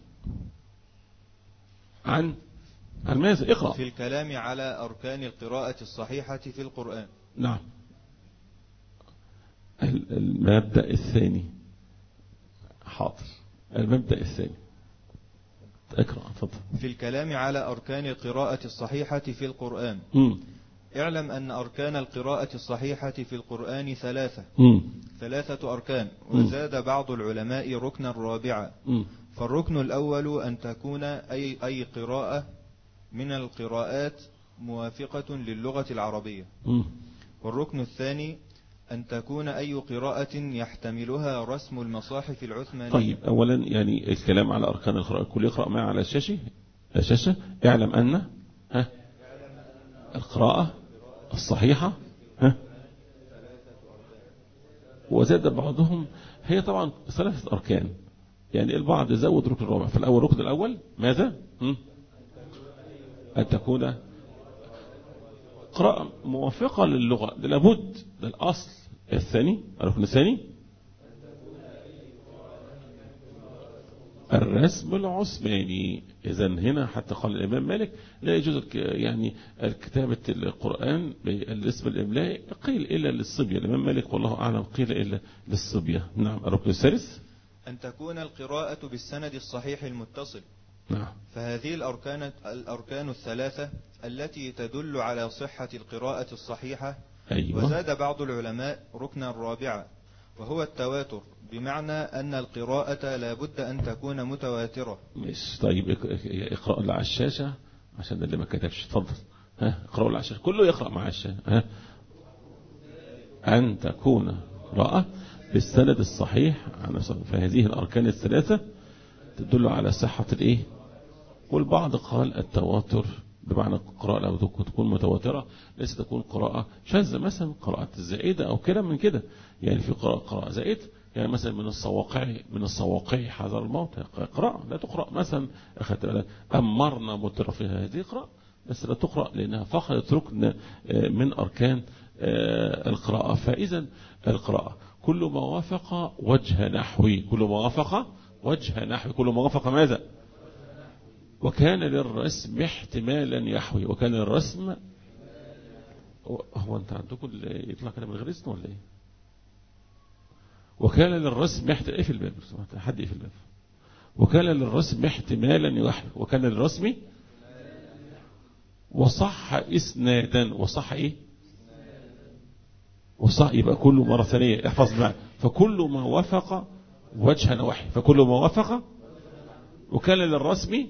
عن عن ماذا اقرأ في الكلام على أركان القراءة الصحيحة في القرآن نعم ال- المبدأ الثاني حاضر المبدأ الثاني اقرأ اتفضل في الكلام على أركان القراءة الصحيحة في القرآن مم. اعلم أن أركان القراءة الصحيحة في القرآن ثلاثة مم. ثلاثة أركان مم. وزاد بعض العلماء ركنا رابعا مم. فالركن الأول أن تكون أي, أي قراءة من القراءات موافقة للغة العربية مم. والركن الثاني أن تكون أي قراءة يحتملها رسم المصاحف العثمانية طيب أولا يعني الكلام على أركان القراءة الكل يقرأ معي على الشاشة الشاشة اعلم أن ها القراءة الصحيحة ها وزاد بعضهم هي طبعا ثلاثة أركان يعني البعض زود ركن الرابع فالأول الركن الأول ماذا هم؟ أن تكون قراءة موافقة للغة ده لابد ده الأصل الثاني الركن الثاني الرسم العثماني إذا هنا حتى قال الإمام مالك لا يجوز الك- يعني كتابة القرآن بالاسم الإملائي قيل إلا للصبية الإمام مالك والله أعلم قيل إلا للصبية نعم الركن الثالث أن تكون القراءة بالسند الصحيح المتصل نعم فهذه الأركان, الأركان الثلاثة التي تدل على صحة القراءة الصحيحة أيوة وزاد بعض العلماء ركنا رابعا وهو التواتر بمعنى أن القراءة لا بد أن تكون متواترة مش طيب اق- اقرأ اللي على الشاشة عشان اللي ما كتبش اتفضل ها اقرأوا اللي على الشاشة كله يقرأ مع الشاشة ها أن تكون قراءة بالسند الصحيح عن ص- فهذه الأركان الثلاثة تدل على صحة الإيه والبعض قال التواتر بمعنى القراءة لو تكون متواترة ليس تكون قراءة شاذة مثلا قراءة الزائدة أو كلام من كده يعني في قراءة قراءة زائدة يعني مثلا من الصواقع من الصواقع حذر الموت قراءة لا تقرأ مثلا أخذت بالك أمرنا مترفيها هذه قراءة بس لا تقرأ لأنها فقدت ركن آه، من أركان آه، القراءة فإذا القراءة كل ما وافق وجه نحوي كل ما وافق وجه نحوي كل ما وافق ماذا وكان للرسم احتمالا يحوي وكان الرسم هو انت عندكم اللي يطلع كده من غير اسم ولا ايه وكان للرسم احت... ايه في الباب لو سمحت، حد ايه في الباب وكان للرسم احتمالا يحوي وكان للرسم وصح اسنادا وصح ايه وصح يبقى كل مرة ثانية احفظ معي فكل ما وافق وجه نوحي فكل ما وافق وكان للرسم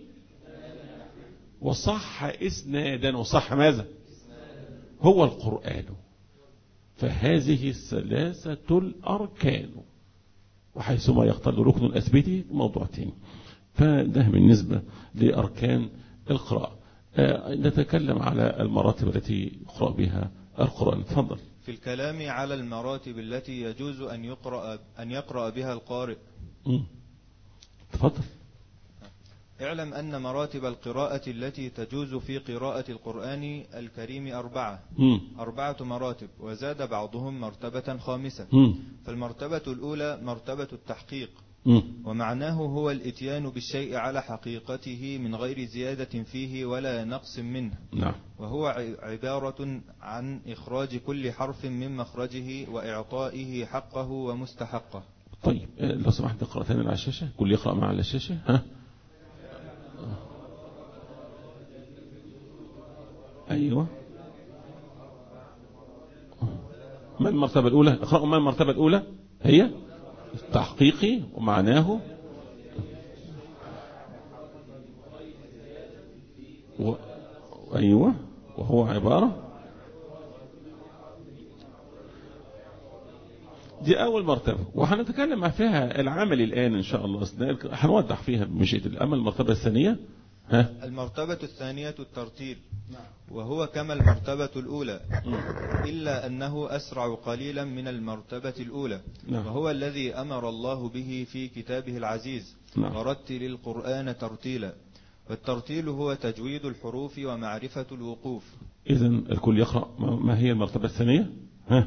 وصح اسنادا وصح ماذا هو القرآن فهذه الثلاثة الأركان وحيثما يختل ركن الأثبتي موضوع تاني فده بالنسبة لأركان القراءة آه، نتكلم على المراتب التي يقرأ بها القرآن تفضل في الكلام على المراتب التي يجوز أن يقرأ, أن يقرأ بها القارئ مم. تفضل اعلم أن مراتب القراءة التي تجوز في قراءة القرآن الكريم أربعة مم. أربعة مراتب وزاد بعضهم مرتبة خامسة مم. فالمرتبة الأولى مرتبة التحقيق مم. ومعناه هو الإتيان بالشيء على حقيقته من غير زيادة فيه ولا نقص منه نعم وهو ع- عبارة عن إخراج كل حرف من مخرجه وإعطائه حقه ومستحقه طيب آه، لو سمحت اقرأ تاني على الشاشة كل يقرأ معي على الشاشة ها أيوة ما المرتبة الأولى اقرأوا ما المرتبة الأولى هي التحقيقي ومعناه و... أيوة وهو عبارة دي أول مرتبة وهنتكلم فيها العمل الآن إن شاء الله أثناء الك- هنوضح فيها بمشيئة الأمل المرتبة الثانية ها المرتبة الثانية الترتيل وهو كما المرتبة الأولى إلا أنه أسرع قليلا من المرتبة الأولى نعم. وهو الذي أمر الله به في كتابه العزيز نعم. ورتل القرآن ترتيلا والترتيل هو تجويد الحروف ومعرفة الوقوف إذا الكل يقرأ ما ما هي المرتبة الثانية ها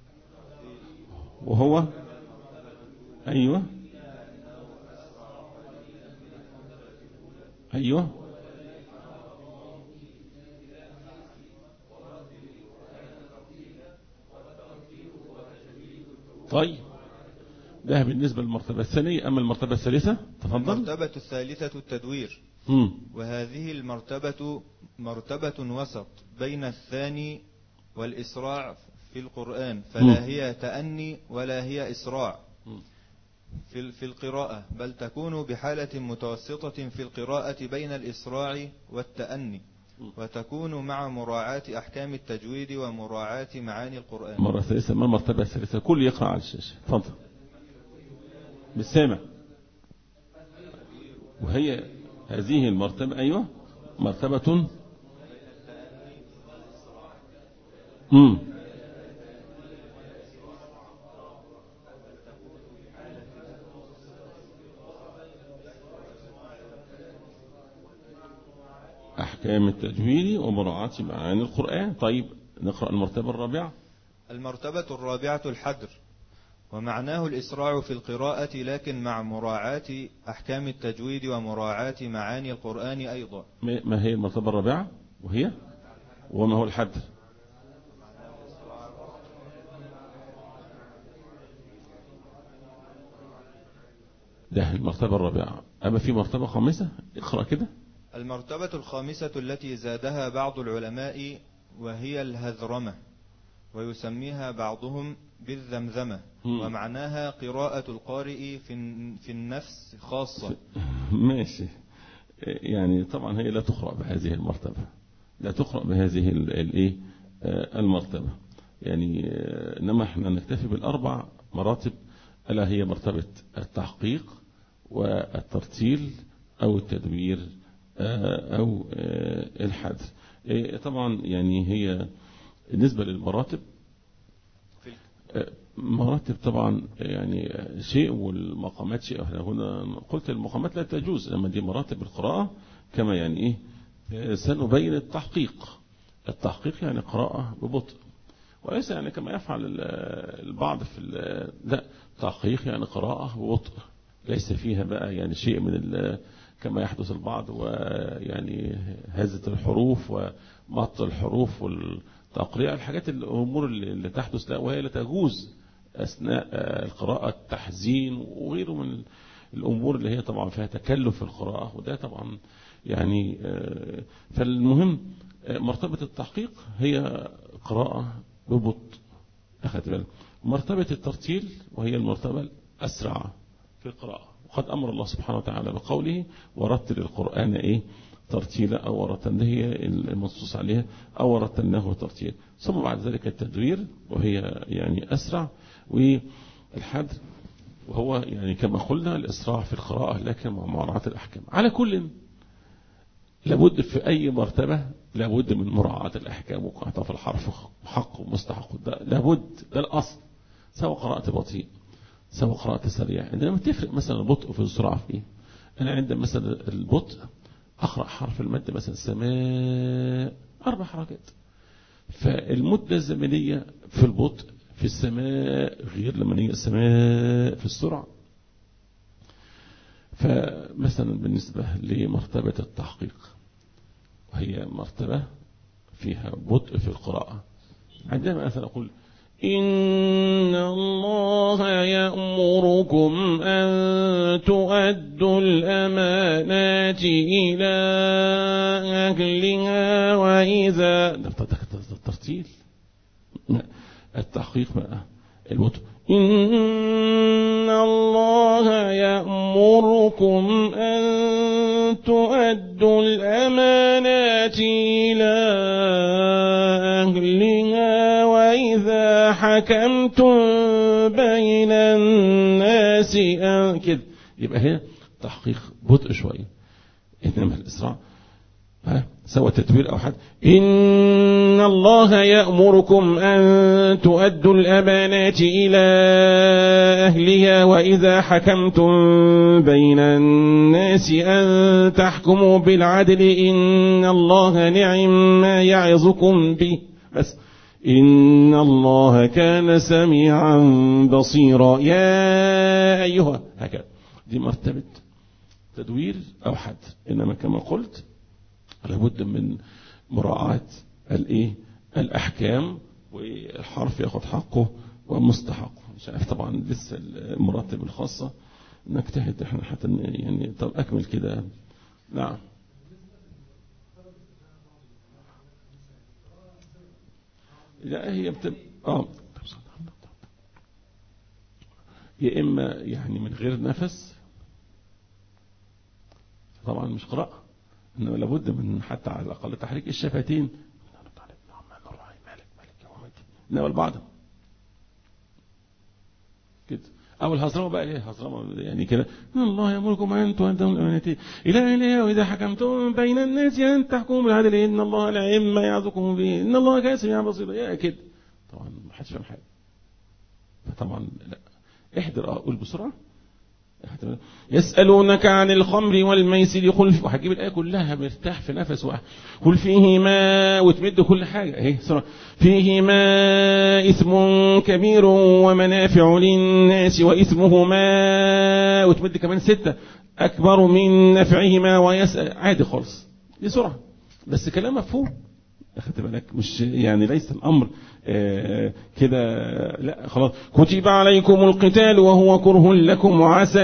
وهو أيوة أيوة طيب ده بالنسبة للمرتبة الثانية أما المرتبة الثالثة تفضل المرتبة الثالثة التدوير مم. وهذه المرتبة مرتبة وسط بين الثاني والإسراع في القرآن مم. فلا هي تأني ولا هي إسراع مم. في ال- في القراءة بل تكون بحالة متوسطة في القراءة بين الإسراع والتأني مم. وتكون مع مراعاة أحكام التجويد ومراعاة معاني القرآن مرة ثالثة ما المرتبة الثالثة كل يقرأ على الشاشة تفضل بالسامع وهي هذه المرتبة أيوة مرتبة مم. أحكام التجويد ومراعاة معاني القرآن طيب نقرأ المرتبة الرابعة المرتبة الرابعة الحدر ومعناه الإسراع في القراءة لكن مع مراعاة أحكام التجويد ومراعاة معاني القرآن أيضا ما ما هي المرتبة الرابعة وهي وما هو الحد ده المرتبة الرابعة أما في مرتبة خامسة اقرأ كده المرتبة الخامسة التي زادها بعض العلماء وهي الهذرمة ويسميها بعضهم بالذمذمة مم. ومعناها قراءة القارئ في الن- في النفس خاصة ماشي يعني طبعا هي لا تقرأ بهذه المرتبة لا تقرأ بهذه ال- الايه آه، المرتبة يعني آه، انما احنا نكتفي بالاربع مراتب الا هي مرتبة التحقيق والترتيل او التدوير آه، او آه، الحذر آه، طبعا يعني هي بالنسبة للمراتب في مراتب طبعا يعني شيء والمقامات شيء احنا هنا قلت المقامات لا تجوز لما دي مراتب القراءة كما يعني ايه سنبين التحقيق التحقيق يعني قراءة ببطء وليس يعني كما يفعل ال- البعض في ال- لا تحقيق يعني قراءة ببطء ليس فيها بقى يعني شيء من ال- كما يحدث البعض ويعني هزة الحروف ومط الحروف والتقريع الحاجات الأمور اللي اللي تحدث لا وهي لا تجوز أثناء آه، القراءة التحزين وغيره من الأمور اللي هي طبعا فيها تكلف في القراءة وده طبعا يعني آه، فالمهم آه، مرتبة التحقيق هي قراءة ببطء أخذت بالك مرتبة الترتيل وهي المرتبة الأسرع في القراءة وقد أمر الله سبحانه وتعالى بقوله ورتل القرآن إيه ترتيلا أو ورتل هي المنصوص عليها أو ورتلناه ترتيلا ثم بعد ذلك التدوير وهي يعني أسرع والحد وهو يعني كما قلنا الإسراع في القراءة لكن مع مراعاة الأحكام على كل لابد في أي مرتبة لابد من مراعاة الأحكام وقعتها في الحرف حق ومستحق ده لابد ده الأصل سواء قرأت بطيء سواء قرأت سريع إنما تفرق مثلا البطء في السرعة في إيه أنا عند مثلا البطء أقرأ حرف المد مثلا سماء أربع حركات فالمدة الزمنية في البطء في السماء غير لما نيجي السماء في السرعة فمثلا بالنسبة لمرتبة التحقيق وهي مرتبة فيها بطء في القراءة عندما مثلا أقول إن الله يأمركم أن تؤدوا الأمانات إلى أهلها وإذا ده الترتيل التحقيق بقى البطء إن الله يأمركم أن تؤدوا الأمانات إلى أهلها وإذا حكمتم بين الناس أن كده يبقى هنا تحقيق بطء شوية إنما الإسراع ها سوى تدوير أو حد إن الله يأمركم أن تؤدوا الأمانات إلى أهلها وإذا حكمتم بين الناس أن تحكموا بالعدل إن الله نعم ما يعظكم به بس إن الله كان سميعا بصيرا يا أيها هكذا دي مرتبة تدوير أو حد إنما كما قلت لابد من مراعاة الايه الاحكام والحرف ياخد حقه ومستحقه ان مش عارف طبعا لسه المراتب الخاصة نجتهد احنا حتى يعني طب اكمل كده نعم لا هي بتبقى اه يا اما يعني من غير نفس طبعا مش قراءة انما لابد من حتى على الاقل تحريك الشفتين انما البعض كده او الهزرمه بقى ايه هزرمه يعني كده ان الله يامركم ان تؤدوا الامانات الى اهلها واذا حكمتم بين الناس ان تحكموا بالعدل ان الله لا ما يعظكم به ان الله كان سميعا بصيرا يا كده طبعا ما حدش فاهم حاجه فطبعا لا احضر اه قول بسرعه يسألونك عن الخمر والميسر قل وهجيب الآية كلها مرتاح في نفس واحد قل فيهما وتمد كل حاجة اهي سرعة فيهما إثم كبير ومنافع للناس وإثمهما وتمد كمان ستة أكبر من نفعهما ويسأل عادي خالص دي سرعة بس كلام مفهوم أخذت بالك مش يعني ليس الأمر آه كده لا خلاص كتب عليكم القتال وهو كره لكم وعسى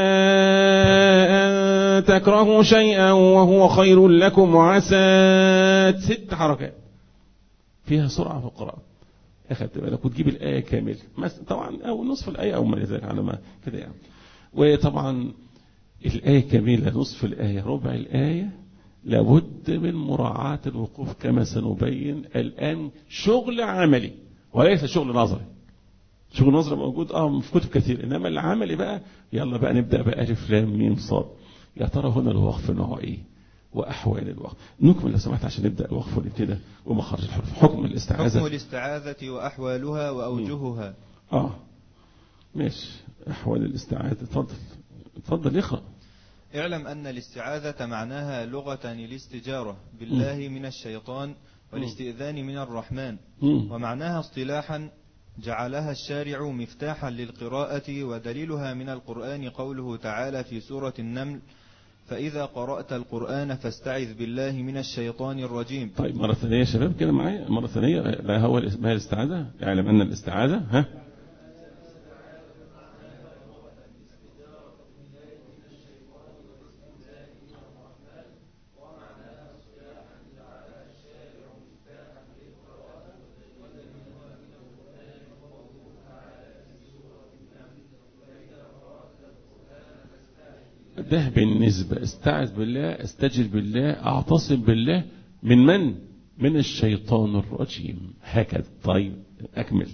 أن تكرهوا شيئا وهو خير لكم وعسى ست حركات فيها سرعة في القراءة أخذت بالك وتجيب الآية كاملة طبعا أو نصف الآية أو ما ذلك على ما كده يعني وطبعا الآية كاملة نصف الآية ربع الآية لابد من مراعاة الوقوف كما سنبين الآن شغل عملي وليس شغل نظري شغل نظري موجود اه في كتب كثير انما العملي بقى يلا بقى نبدا بألف لام ميم صاد يا ترى هنا الوقف نوع ايه واحوال الوقف نكمل لو سمحت عشان نبدا الوقف ونبتدي ومخرج الحروف حكم الاستعاذه حكم الاستعاذة وأحوالها وأوجهها اه ماشي احوال الاستعاذه اتفضل اتفضل اقرا اعلم أن الاستعاذة معناها لغة الاستجارة بالله من الشيطان والاستئذان من الرحمن مم. ومعناها اصطلاحا جعلها الشارع مفتاحا للقراءة ودليلها من القرآن قوله تعالى في سورة النمل فإذا قرأت القرآن فاستعذ بالله من الشيطان الرجيم طيب مرة ثانية يا شباب كده معايا مرة ثانية لا هو ما هي الاستعاذة اعلم أن الاستعاذة ها ده بالنسبة استعذ بالله استجر بالله اعتصم بالله من من من الشيطان الرجيم هكذا طيب اكمل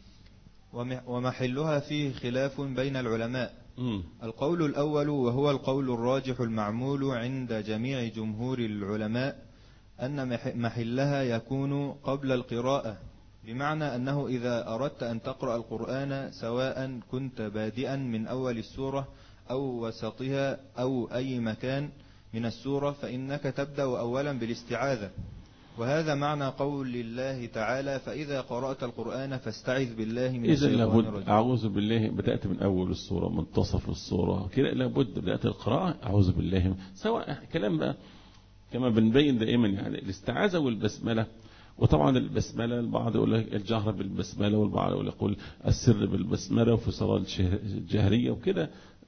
وم- ومحلها فيه خلاف بين العلماء مم. القول الأول وهو القول الراجح المعمول عند جميع جمهور العلماء أن مح- محلها يكون قبل القراءة بمعنى أنه إذا أردت أن تقرأ القرآن سواء كنت بادئا من أول السورة أو وسطها أو أي مكان من السورة فإنك تبدأ أولا بالاستعاذة وهذا معنى قول الله تعالى فإذا قرأت القرآن فاستعذ بالله من إذا الشيطان لابد الرجيم أعوذ بالله بدأت من أول الصورة منتصف الصورة كده لابد بدأت القراءة أعوذ بالله من- سواء كلام بقى كما بنبين دائما يعني الاستعاذة والبسملة وطبعا البسملة البعض يقول لك الجهر بالبسملة والبعض يقول يقول السر بالبسملة وفي صلاة الشه- الجهرية وكده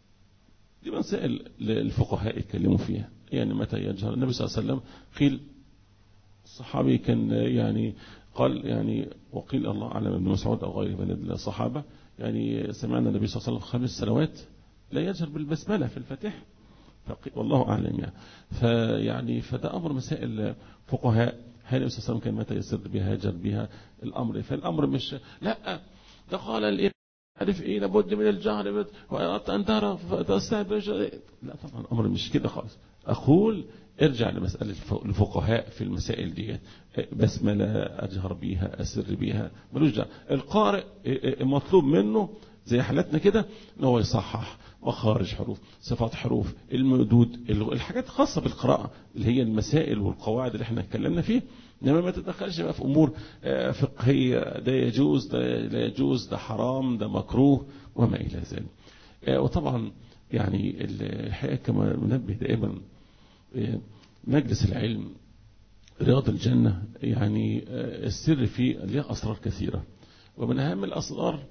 دي مسائل الفقهاء يتكلموا فيها يعني متى يجهر النبي صلى الله عليه وسلم قيل الصحابي كان يعني قال يعني وقيل الله أعلم ابن مسعود أو غيره من الصحابة يعني سمعنا النبي صلى الله عليه وسلم خمس سنوات لا يجهر بالبسملة في الفاتحة فقي- والله أعلم يعني فيعني فده أمر مسائل فقهاء هل النبي صلى الله عليه وسلم كان متى يسر بها يجهر بها الأمر فالأمر مش لا ده قال الإمام عارف ايه لابد من الجهر بت- وأردت أن ترى فتستعد بش- لا طبعا الأمر مش كده خالص أقول ارجع لمسألة الف- الفقهاء في المسائل دي بسملة أجهر بيها أسر بيها ملوش دعوة القارئ مطلوب منه زي حالتنا كده ان هو يصحح مخارج حروف صفات حروف المدود الحاجات الخاصة بالقراءة اللي هي المسائل والقواعد اللي احنا اتكلمنا فيها انما ما تتدخلش بقى في امور آه، فقهية ده يجوز ده لا يجوز ده حرام ده مكروه وما الى ذلك آه، وطبعا يعني الحقيقة كما ننبه دائما آه، مجلس العلم رياض الجنة يعني آه، السر فيه ليه أسرار كثيرة ومن أهم الأسرار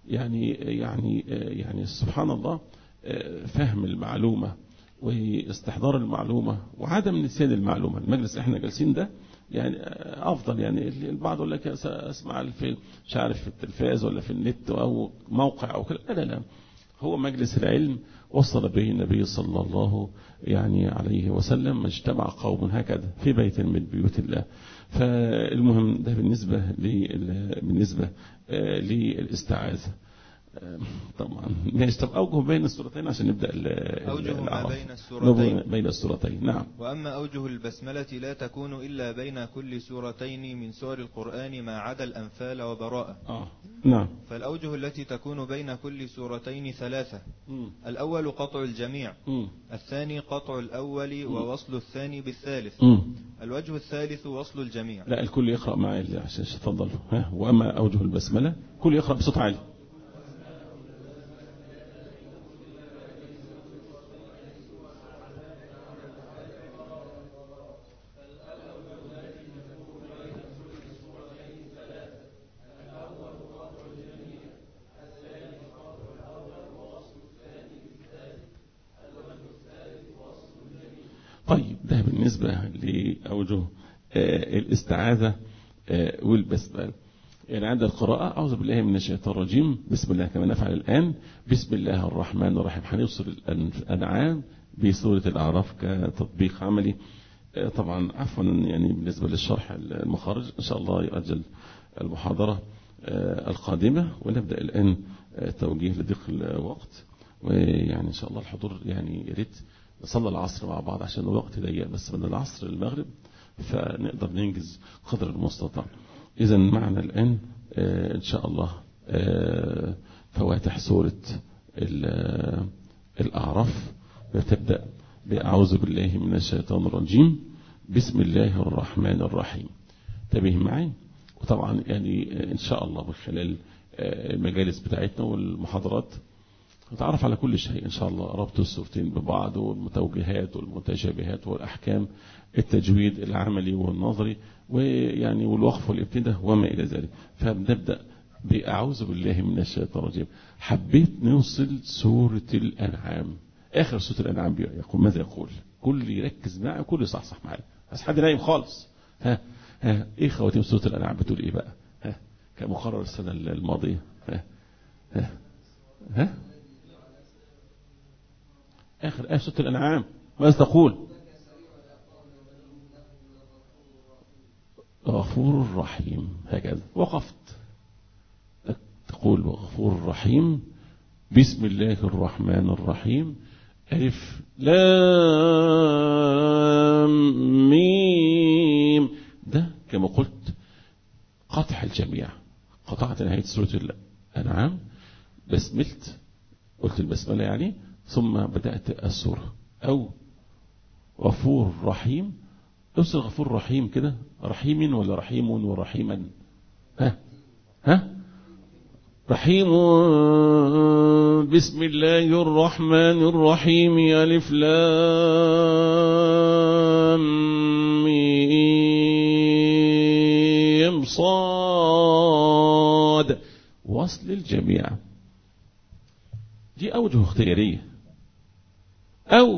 يعني يعني يعني سبحان الله فهم المعلومة واستحضار المعلومة وعدم نسيان المعلومة المجلس اللي احنا جالسين ده يعني افضل يعني البعض يقول لك اسمع في مش عارف في التلفاز ولا في النت او موقع او كده لا لا لا هو مجلس العلم وصل به النبي صلى الله يعني عليه وسلم ما اجتمع قوم هكذا في بيت من بيوت الله فالمهم ده بالنسبة بالنسبة للاستعاذة طبعا ماشي طب أوجه بين السورتين عشان نبدأ أوجه ما بين السورتين بين السورتين نعم وأما أوجه البسملة لا تكون إلا بين كل سورتين من سور القرآن ما عدا الأنفال وبراءة آه. نعم فالأوجه التي تكون بين كل سورتين ثلاثة مم. الأول قطع الجميع مم. الثاني قطع الأول ووصل الثاني بالثالث مم. الوجه الثالث وصل الجميع لا الكل يقرأ معي عشان تفضل ها وأما أوجه البسملة كل يقرأ بصوت عالي طيب ده بالنسبة لأوجه آه، الاستعاذة آه، والبسملة يعني عند القراءة أعوذ بالله من الشيطان الرجيم بسم الله كما نفعل الآن بسم الله الرحمن الرحيم هنوصل الأنعام بسورة الأعراف كتطبيق عملي آه، طبعا عفوا يعني بالنسبة للشرح المخارج إن شاء الله يؤجل المحاضرة آه، القادمة ونبدأ الآن آه، توجيه لضيق الوقت ويعني إن شاء الله الحضور يعني يا ريت نصلي العصر مع بعض عشان الوقت ضيق بس من العصر للمغرب فنقدر ننجز قدر المستطاع إذا معنا الآن آه، إن شاء الله آه، فواتح سورة ال- الأعراف بتبدأ بأعوذ بالله من الشيطان الرجيم بسم الله الرحمن الرحيم انتبه معي وطبعا يعني آه، إن شاء الله من خلال آه، المجالس بتاعتنا والمحاضرات نتعرف على كل شيء إن شاء الله ربط الصورتين ببعض والمتوجهات والمتشابهات والأحكام التجويد العملي والنظري ويعني والوقف والابتداء وما إلى ذلك فبنبدأ بأعوذ بالله من الشيطان الرجيم حبيت نوصل سورة الأنعام آخر سورة الأنعام يقول ماذا يقول كل يركز معي وكل يصحصح معي بس حد نايم خالص ها ها إيه خواتيم سورة الأنعام بتقول إيه بقى ها كمقرر السنة الماضية ها ها ها آخر آية سورة الأنعام ماذا تقول غفور رحيم هكذا وقفت تقول غفور رحيم بسم الله الرحمن الرحيم ألف لام ميم ده كما قلت قطع الجميع قطعت نهاية سورة الأنعام بسملت قلت البسملة يعني ثم بدأت السورة أو غفور رحيم اوصل غفور رحيم كده رحيم ولا رحيم ورحيما ها ها رحيم بسم الله الرحمن الرحيم ألف لام ميم صاد وصل الجميع دي أوجه اختيارية أو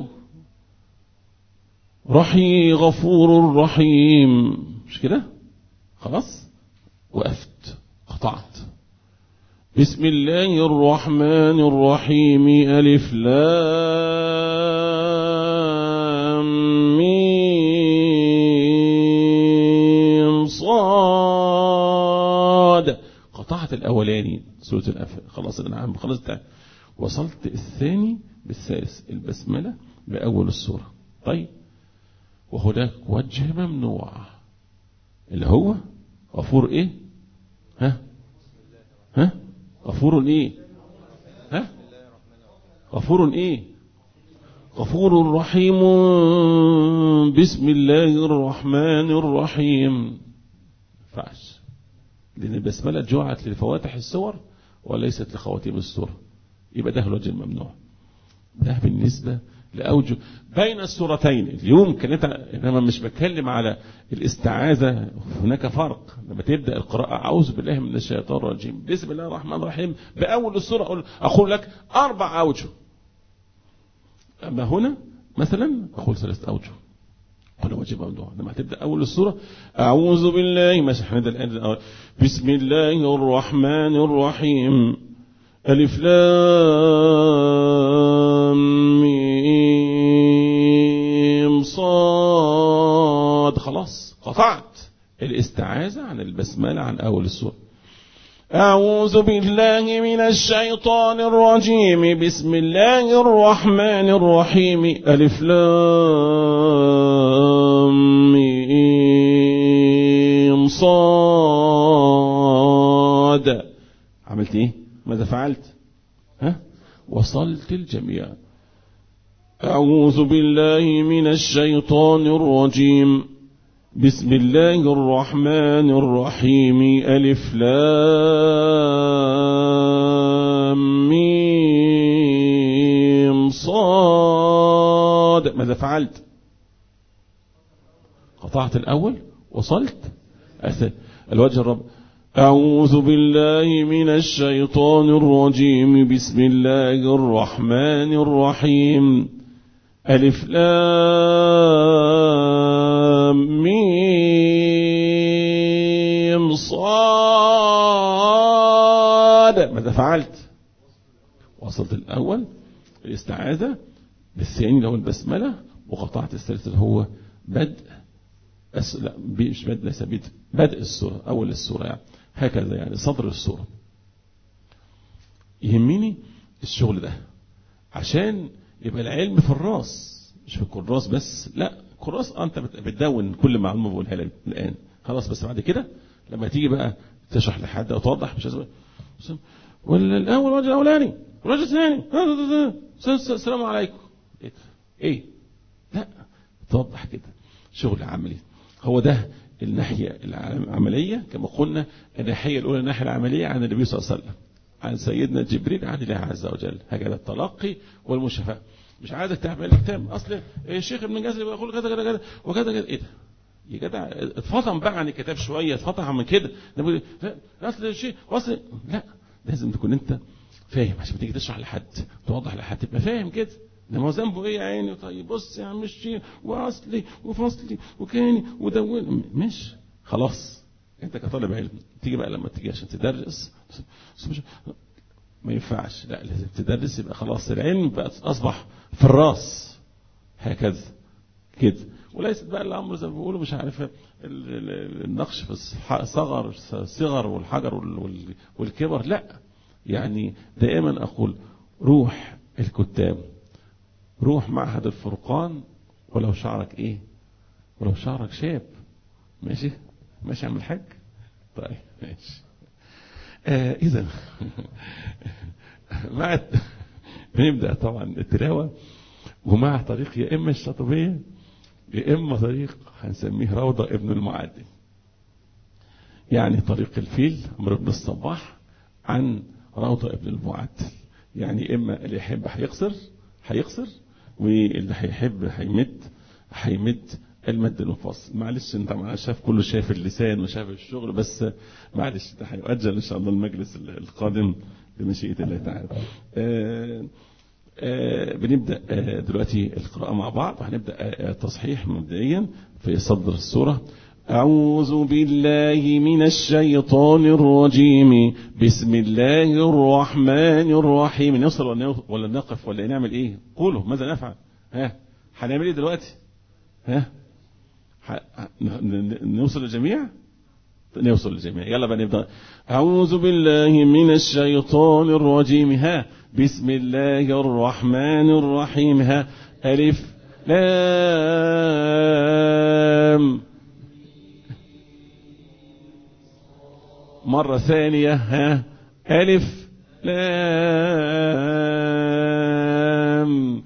رحي غفور رحيم مش كده خلاص وقفت قطعت بسم الله الرحمن الرحيم ألف لام ميم صاد قطعت الأولاني سورة الأف خلاص الأنعام خلاص ده. وصلت الثاني بالثالث البسملة بأول السورة طيب وهناك وجه ممنوع اللي هو غفور ايه ها ها غفور ايه ها غفور ايه غفور رحيم بسم الله الرحمن الرحيم فعش لان البسمله جعلت لفواتح السور وليست لخواتيم السور يبقى ده الوجه الممنوع ده بالنسبه لأوجه بين السورتين اليوم كانت انما مش بتكلم على الاستعاذة هناك فرق لما تبدأ القراءة أعوذ بالله من الشيطان الرجيم بسم الله الرحمن الرحيم بأول السورة أقول, أقول لك أربع أوجه أما هنا مثلا أقول ثلاثة أوجه قل واجب ممدوح لما تبدأ أول السورة أعوذ بالله ما احنا الآن بسم الله الرحمن الرحيم ألف لام ميم صاد خلاص قطعت الاستعاذة عن البسملة عن أول السورة أعوذ بالله من الشيطان الرجيم بسم الله الرحمن الرحيم ألف لام ميم صاد عملت ايه ماذا فعلت ها وصلت الجميع أعوذ بالله من الشيطان الرجيم بسم الله الرحمن الرحيم ألف لام ميم صاد ماذا فعلت قطعت الأول وصلت الوجه الرب أعوذ بالله من الشيطان الرجيم بسم الله الرحمن الرحيم ألف لام ميم صاد ماذا فعلت وصلت الأول الاستعاذة بالثاني اللي هو البسملة وقطعت الثالث اللي هو بدء أس... لا مش بدء ليس بدء بدء السورة أول السورة يعني هكذا يعني صدر السورة يهمني الشغل ده عشان يبقى العلم في الراس مش في الكراس بس لا الكراس انت بتدون كل معلومه بقولها لك الان خلاص بس بعد كده لما تيجي بقى تشرح لحد او توضح مش لازم ولا الاول الوجه الاولاني الوجه الثاني السلام عليكم ايه ايه لا توضح كده شغل عملي هو ده الناحية العملية كما قلنا الناحية الأولى الناحية العملية عن النبي صلى الله عليه وسلم عن سيدنا جبريل عن الله عز وجل هكذا التلقي والمشافاة مش عايزك تعمل كتاب اصل الشيخ ابن جازر بيقول كذا كذا كذا وكذا كذا ايه ده يا جدع اتفطم بقى عن الكتاب شويه اتفطم من كده لا اصل الشيء اصل لا لازم تكون انت فاهم عشان تيجي تشرح لحد توضح لحد تبقى فاهم كده ده ما ذنبه ايه يا عيني طيب بص يا عم الشيخ واصلي وفصلي وكاني ودون مش خلاص انت كطالب علم تيجي بقى لما تيجي عشان تدرس ما ينفعش لا لازم تدرس يبقى خلاص العلم بقى اصبح في الراس هكذا كده وليست بقى الامر زي ما بيقولوا مش عارف النقش في الصغر الصغر والحجر والكبر لا يعني دائما اقول روح الكتاب روح معهد الفرقان ولو شعرك ايه ولو شعرك شاب ماشي ماشي عم الحاج طيب ماشي آه اذا مع بنبدا طبعا التلاوه ومع طريق يا اما الشاطبيه يا اما طريق هنسميه روضه ابن المعدل يعني طريق الفيل عمرو بن الصباح عن روضه ابن المعدل يعني اما اللي يحب هيقصر هيقصر واللي هيحب هيمد هيمد المد المفصل معلش انت طبعا شاف كله شاف اللسان وشاف الشغل بس معلش ده هيؤجل ان شاء الله المجلس القادم بمشيئة الله تعالى آآ آآ بنبدأ آآ دلوقتي القراءة مع بعض وهنبدأ تصحيح مبدئيا في صدر السورة أعوذ بالله من الشيطان الرجيم بسم الله الرحمن الرحيم نوصل ولا نقف ولا نعمل ايه قولوا ماذا نفعل ها هنعمل ايه دلوقتي ها نوصل للجميع نوصل للجميع يلا بقى نبدأ أعوذ بالله من الشيطان الرجيم ها بسم الله الرحمن الرحيم ها ألف لام مرة ثانية ها ألف لام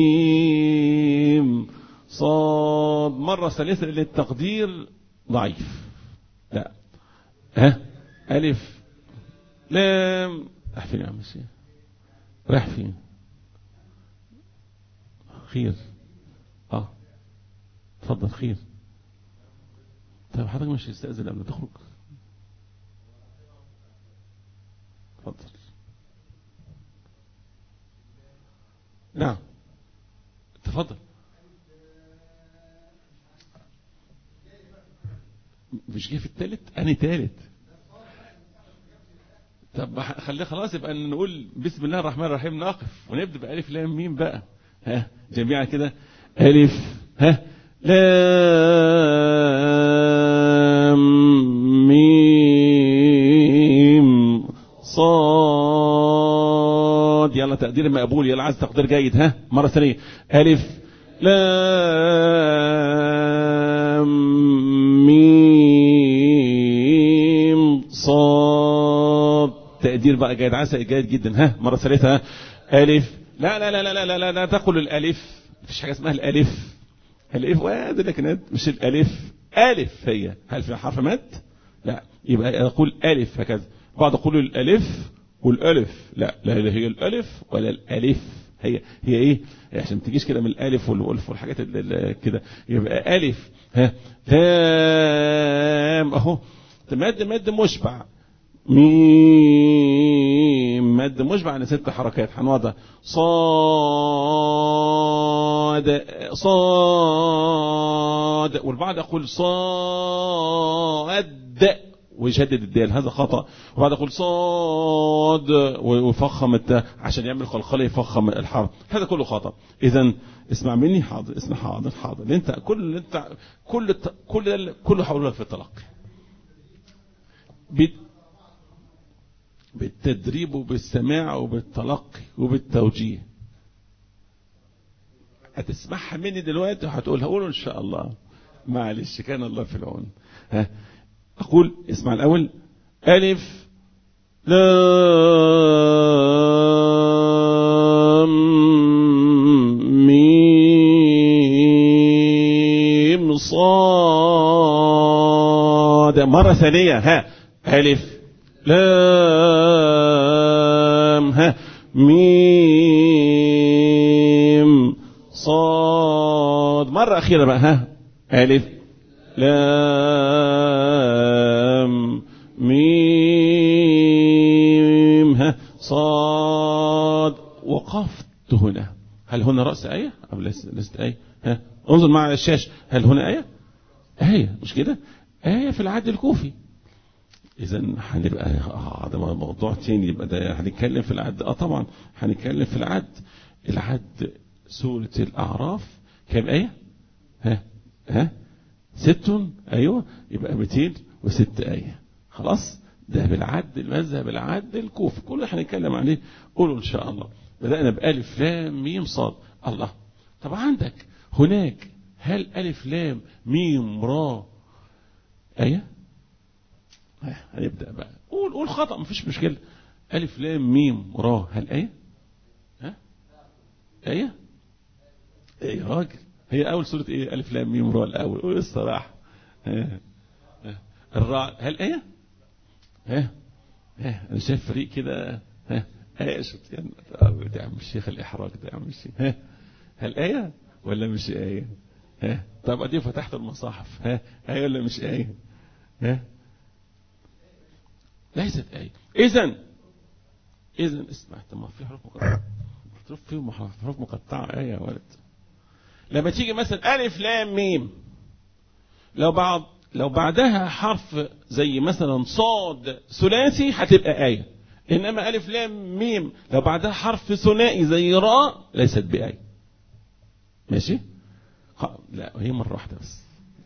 ميم صاد مرة ثالثة للتقدير ضعيف لا ها ألف لام راح فين يا عم الشيخ راح فين خير اه اتفضل خير طيب حضرتك مش هتستأذن قبل ما تخرج اتفضل نعم تفضل مش جه في التالت أني تالت طب خليه خلاص يبقى نقول بسم الله الرحمن الرحيم نقف ونبدأ بألف لام ميم بقى ها جميعا كده ألف ها لام ميم صاد يلا تقدير مقبول يلا عايز تقدير جيد ها مرة ثانية ألف لام ميم صاد تقدير بقى جيد عسى جيد جدا ها مرة ثالثة ها ألف لا لا لا لا لا لا لا, لا تقل الألف مفيش حاجة اسمها الألف الألف وادي لكن مش الألف ألف هي هل في حرف مد لا يبقى يقول ألف هكذا بعض يقول الألف والألف لا لا هي الألف ولا الألف هي هي ايه عشان ما تجيش كده من الالف والالف والحاجات كده يبقى الف ها لام اهو مد مد مشبع ميم مد مشبع على ست حركات هنوضع صاد صاد والبعض يقول صاد ويشدد الدال هذا خطأ وبعد يقول صاد ويفخم التاء عشان يعمل قلقله يفخم الحرف هذا كله خطأ اذا اسمع مني حاضر اسمع حاضر حاضر انت كل اللي انت كل الت... كل ده كله هقول لك في التلقي بت... بالتدريب وبالسماع وبالتلقي وبالتوجيه هتسمعها مني دلوقتي وهتقولها قوله ان شاء الله معلش كان الله في العون ها أقول اسمع الأول ألف لام ميم صاد مرة ثانية ها ألف لام ها ميم صاد مرة أخيرة بقى ها ألف لام ميم ها صاد وقفت هنا هل هنا رأس آية أو لست آية ها انظر معي الشاشة هل هنا آية آية مش كده آية في العد الكوفي إذا هنبقى آه ده موضوع تاني يبقى ده هنتكلم في العد اه طبعا هنتكلم في العد العد سورة الأعراف كم آية ها ها ست ايوه يبقى 206 ايه خلاص ده بالعد المذهب العد الكوفي كل اللي هنتكلم عليه قولوا ان شاء الله بدانا بالف لام ميم صاد الله طب عندك هناك هل الف لام ميم را ايه هنبدا بقى قول قول خطا مفيش مشكله الف لام ميم را هل ايه ها ايه ايه يا راجل هي أول سورة إيه ألف لام ميم را الأول قول الصراحة الراء هل آية ها ها أنا شايف فريق كده ها آية شفت يا عم الشيخ الإحراج ده يا عم الشيخ ها هل آية ولا مش آية ها طب أدي فتحت المصاحف ها آية ولا مش آية ها ليست آية إذا إذا اسمع ما في حروف مقطعة في حروف مقطعة آية يا ولد لما تيجي مثلا ألف لام ميم لو بعض لو بعدها حرف زي مثلا صاد ثلاثي هتبقى آية إنما ألف لام ميم لو بعدها حرف ثنائي زي راء ليست بآية ماشي لا هي مرة واحدة بس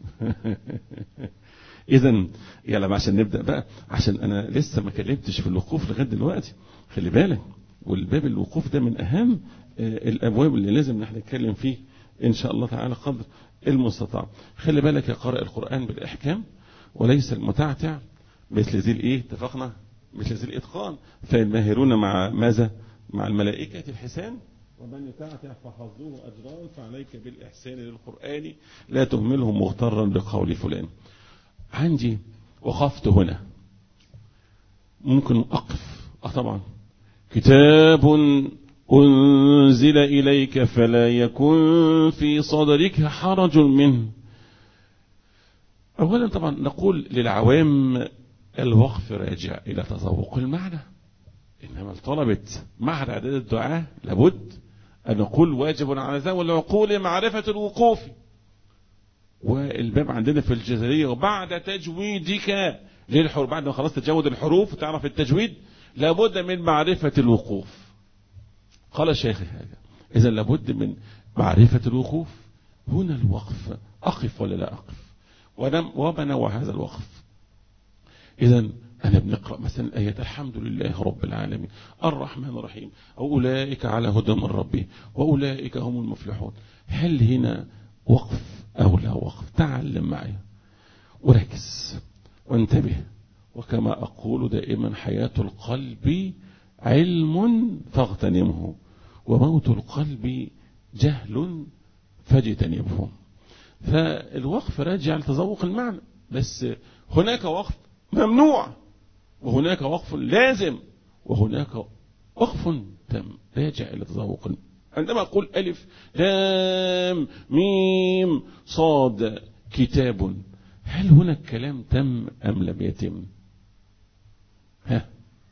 إذا يلا عشان نبدأ بقى عشان أنا لسه ما كلمتش في الوقوف لغاية دلوقتي خلي بالك والباب الوقوف ده من أهم الأبواب اللي لازم نحن نتكلم فيه إن شاء الله تعالى قدر المستطاع خلي بالك يا قارئ القرآن بالإحكام وليس المتعتع مثل ذي الإيه اتفقنا مثل ذي الإتقان فالماهرون مع ماذا مع الملائكة الحسان ومن يتعتع فحظه أجران فعليك بالإحسان للقرآن لا تهمله مغترا بقول فلان عندي وقفت هنا ممكن أقف أه طبعا كتاب أنزل إليك فلا يكن في صدرك حرج منه أولا طبعا نقول للعوام الوقف راجع إلى تذوق المعنى إنما طلبة معهد إعداد الدعاء لابد أن نقول واجب على ذوي العقول معرفة الوقوف والباب عندنا في الجزرية وبعد تجويدك للحروف بعد ما خلاص تجود الحروف وتعرف التجويد لابد من معرفة الوقوف قال الشيخ هذا إذا لابد من معرفة الوقوف هنا الوقف أقف ولا لا أقف وما نوع هذا الوقف إذا أنا بنقرأ مثلا آية الحمد لله رب العالمين الرحمن الرحيم أولئك على هدى من ربي وأولئك هم المفلحون هل هنا وقف أو لا وقف تعلم معي وركز وانتبه وكما أقول دائما حياة القلب علم فاغتنمه وموت القلب جهل فاجتنبه فالوقف راجع لتذوق المعنى بس هناك وقف ممنوع وهناك وقف لازم وهناك وقف تم راجع إلى تذوق عندما أقول ألف لام ميم صاد كتاب هل هنا الكلام تم أم لم يتم ها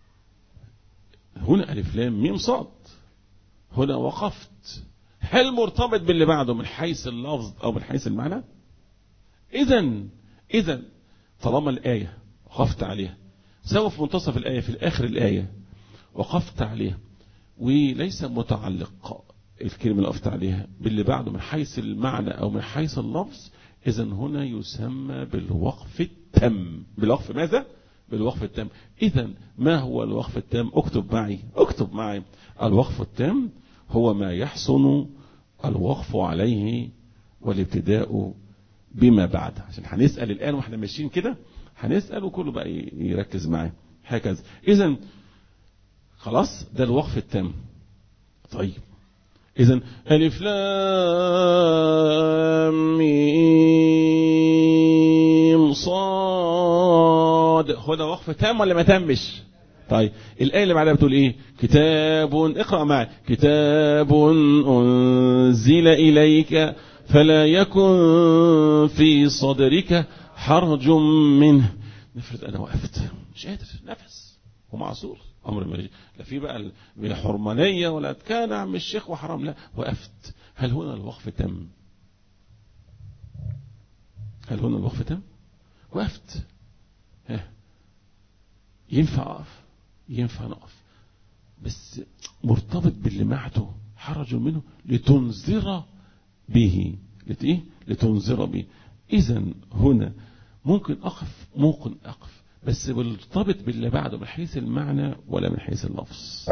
هنا ألف لام ميم صاد هنا وقفت هل مرتبط باللي بعده من حيث اللفظ أو من حيث المعنى إذا إذا طالما الآية وقفت عليها سواء في منتصف الآية في الآخر الآية وقفت عليها وليس متعلق الكلمة اللي وقفت عليها باللي بعده من حيث المعنى أو من حيث اللفظ إذا هنا يسمى بالوقف التم بالوقف ماذا؟ بالوقف التام إذا ما هو الوقف التام اكتب معي اكتب معي الوقف التام هو ما يحسن الوقف عليه والابتداء بما بعد عشان هنسأل الآن واحنا ماشيين كده هنسأل وكله بقى يركز معايا هكذا إذا خلاص ده الوقف التام طيب إذا ألف لام ميم صاد هنا وقف تام ولا ما تمش طيب الآية اللي بعدها بتقول إيه كتاب اقرأ معي كتاب أنزل إليك فلا يكن في صدرك حرج منه نفرض أنا وقفت مش قادر نفس ومعصور أمر ما لا في بقى حرمانية ولا كان عم الشيخ وحرام لا وقفت هل هنا الوقف تم هل هنا الوقف تم وقفت ها ينفع أقف ينفع نقف بس مرتبط باللي معته حرج منه لتنذر به لتيه لتنذر به إذا هنا ممكن أقف ممكن أقف بس مرتبط باللي بعده من حيث المعنى ولا من حيث اللفظ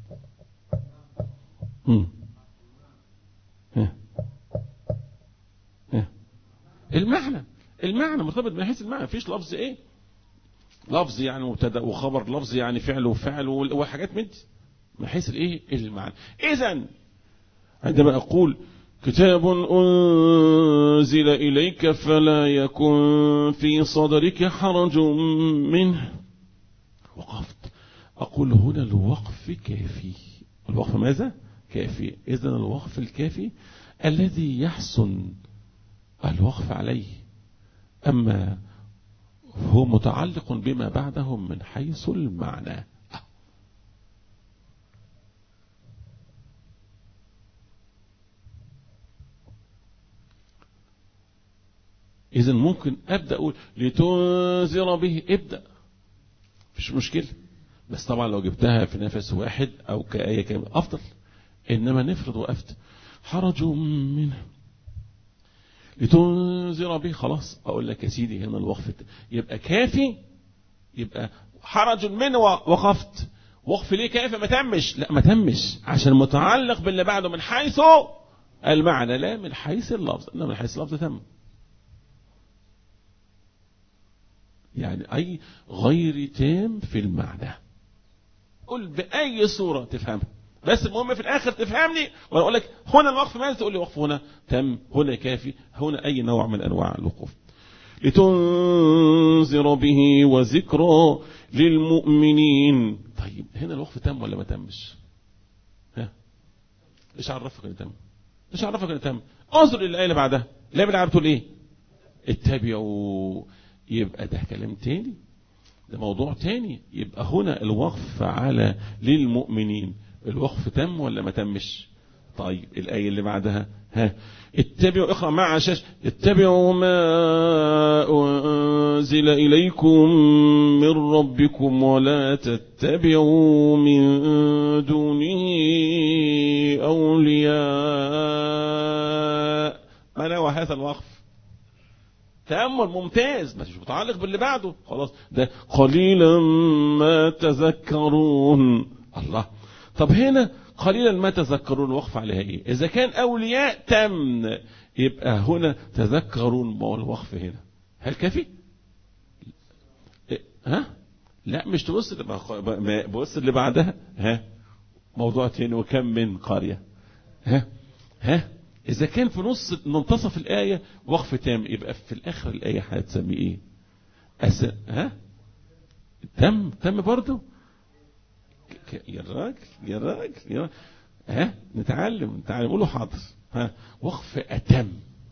مم. ها. ها. المعنى المعنى مرتبط من حيث المعنى مفيش لفظ ايه لفظ يعني مبتدا وخبر لفظ يعني فعل وفعل وحاجات من دي من حيث الايه المعنى اذا عندما اقول كتاب أنزل إليك فلا يكن في صدرك حرج منه وقفت أقول هنا الوقف كافي الوقف ماذا؟ كافي إذا الوقف الكافي الذي يحسن الوقف عليه أما هو متعلق بما بعده من حيث المعنى إذا ممكن أبدأ أقول لتنذر به ابدأ مش مشكلة بس طبعا لو جبتها في نفس واحد أو كآية كاملة أفضل إنما نفرض وقفت حرج منه لتنذر به خلاص أقول لك يا سيدي هنا الوقف يبقى كافي يبقى حرج منه وقفت وقف ليه كافي ما تمش لا ما تمش عشان متعلق باللي بعده من حيث المعنى لا من حيث اللفظ إنما من حيث اللفظ تم يعني أي غير تام في المعنى قل بأي صورة تفهمها بس المهم في الآخر تفهمني وأنا أقول لك هنا الوقف ماذا تقول لي وقف هنا تم هنا كافي هنا أي نوع من أنواع الوقوف لتنذر به وذكرى للمؤمنين طيب هنا الوقف تم ولا ما تمش ها ايش عرفك ان تم ايش عرفك ان تم انظر الايه اللي بعدها الايه اللي بعدها بتقول ايه اتبعوا يبقى ده كلام تاني ده موضوع تاني يبقى هنا الوقف على للمؤمنين الوقف تم ولا ما تمش طيب الآية اللي بعدها ها اتبعوا اقرأ مع عشاش اتبعوا ما أنزل إليكم من ربكم ولا تتبعوا من دونه أولياء ما نوى هذا الوقف تأمل ممتاز مش متعلق باللي بعده خلاص ده قليلا ما تذكرون الله طب هنا قليلا ما تذكرون وقف عليها ايه اذا كان اولياء تم يبقى هنا تذكرون ما هو الوقف هنا هل كافي ها لا مش تبص بص اللي بعدها ها موضوع تاني وكم من قرية ها ها إذا كان في نص منتصف الآية وقف تام يبقى في الآخر الآية هتسمي إيه؟ أس... ها؟ تم تم برضه؟ يا راجل يا راجل يا راجل ها؟ نتعلم نتعلم قولوا حاضر ها؟ وقف أتم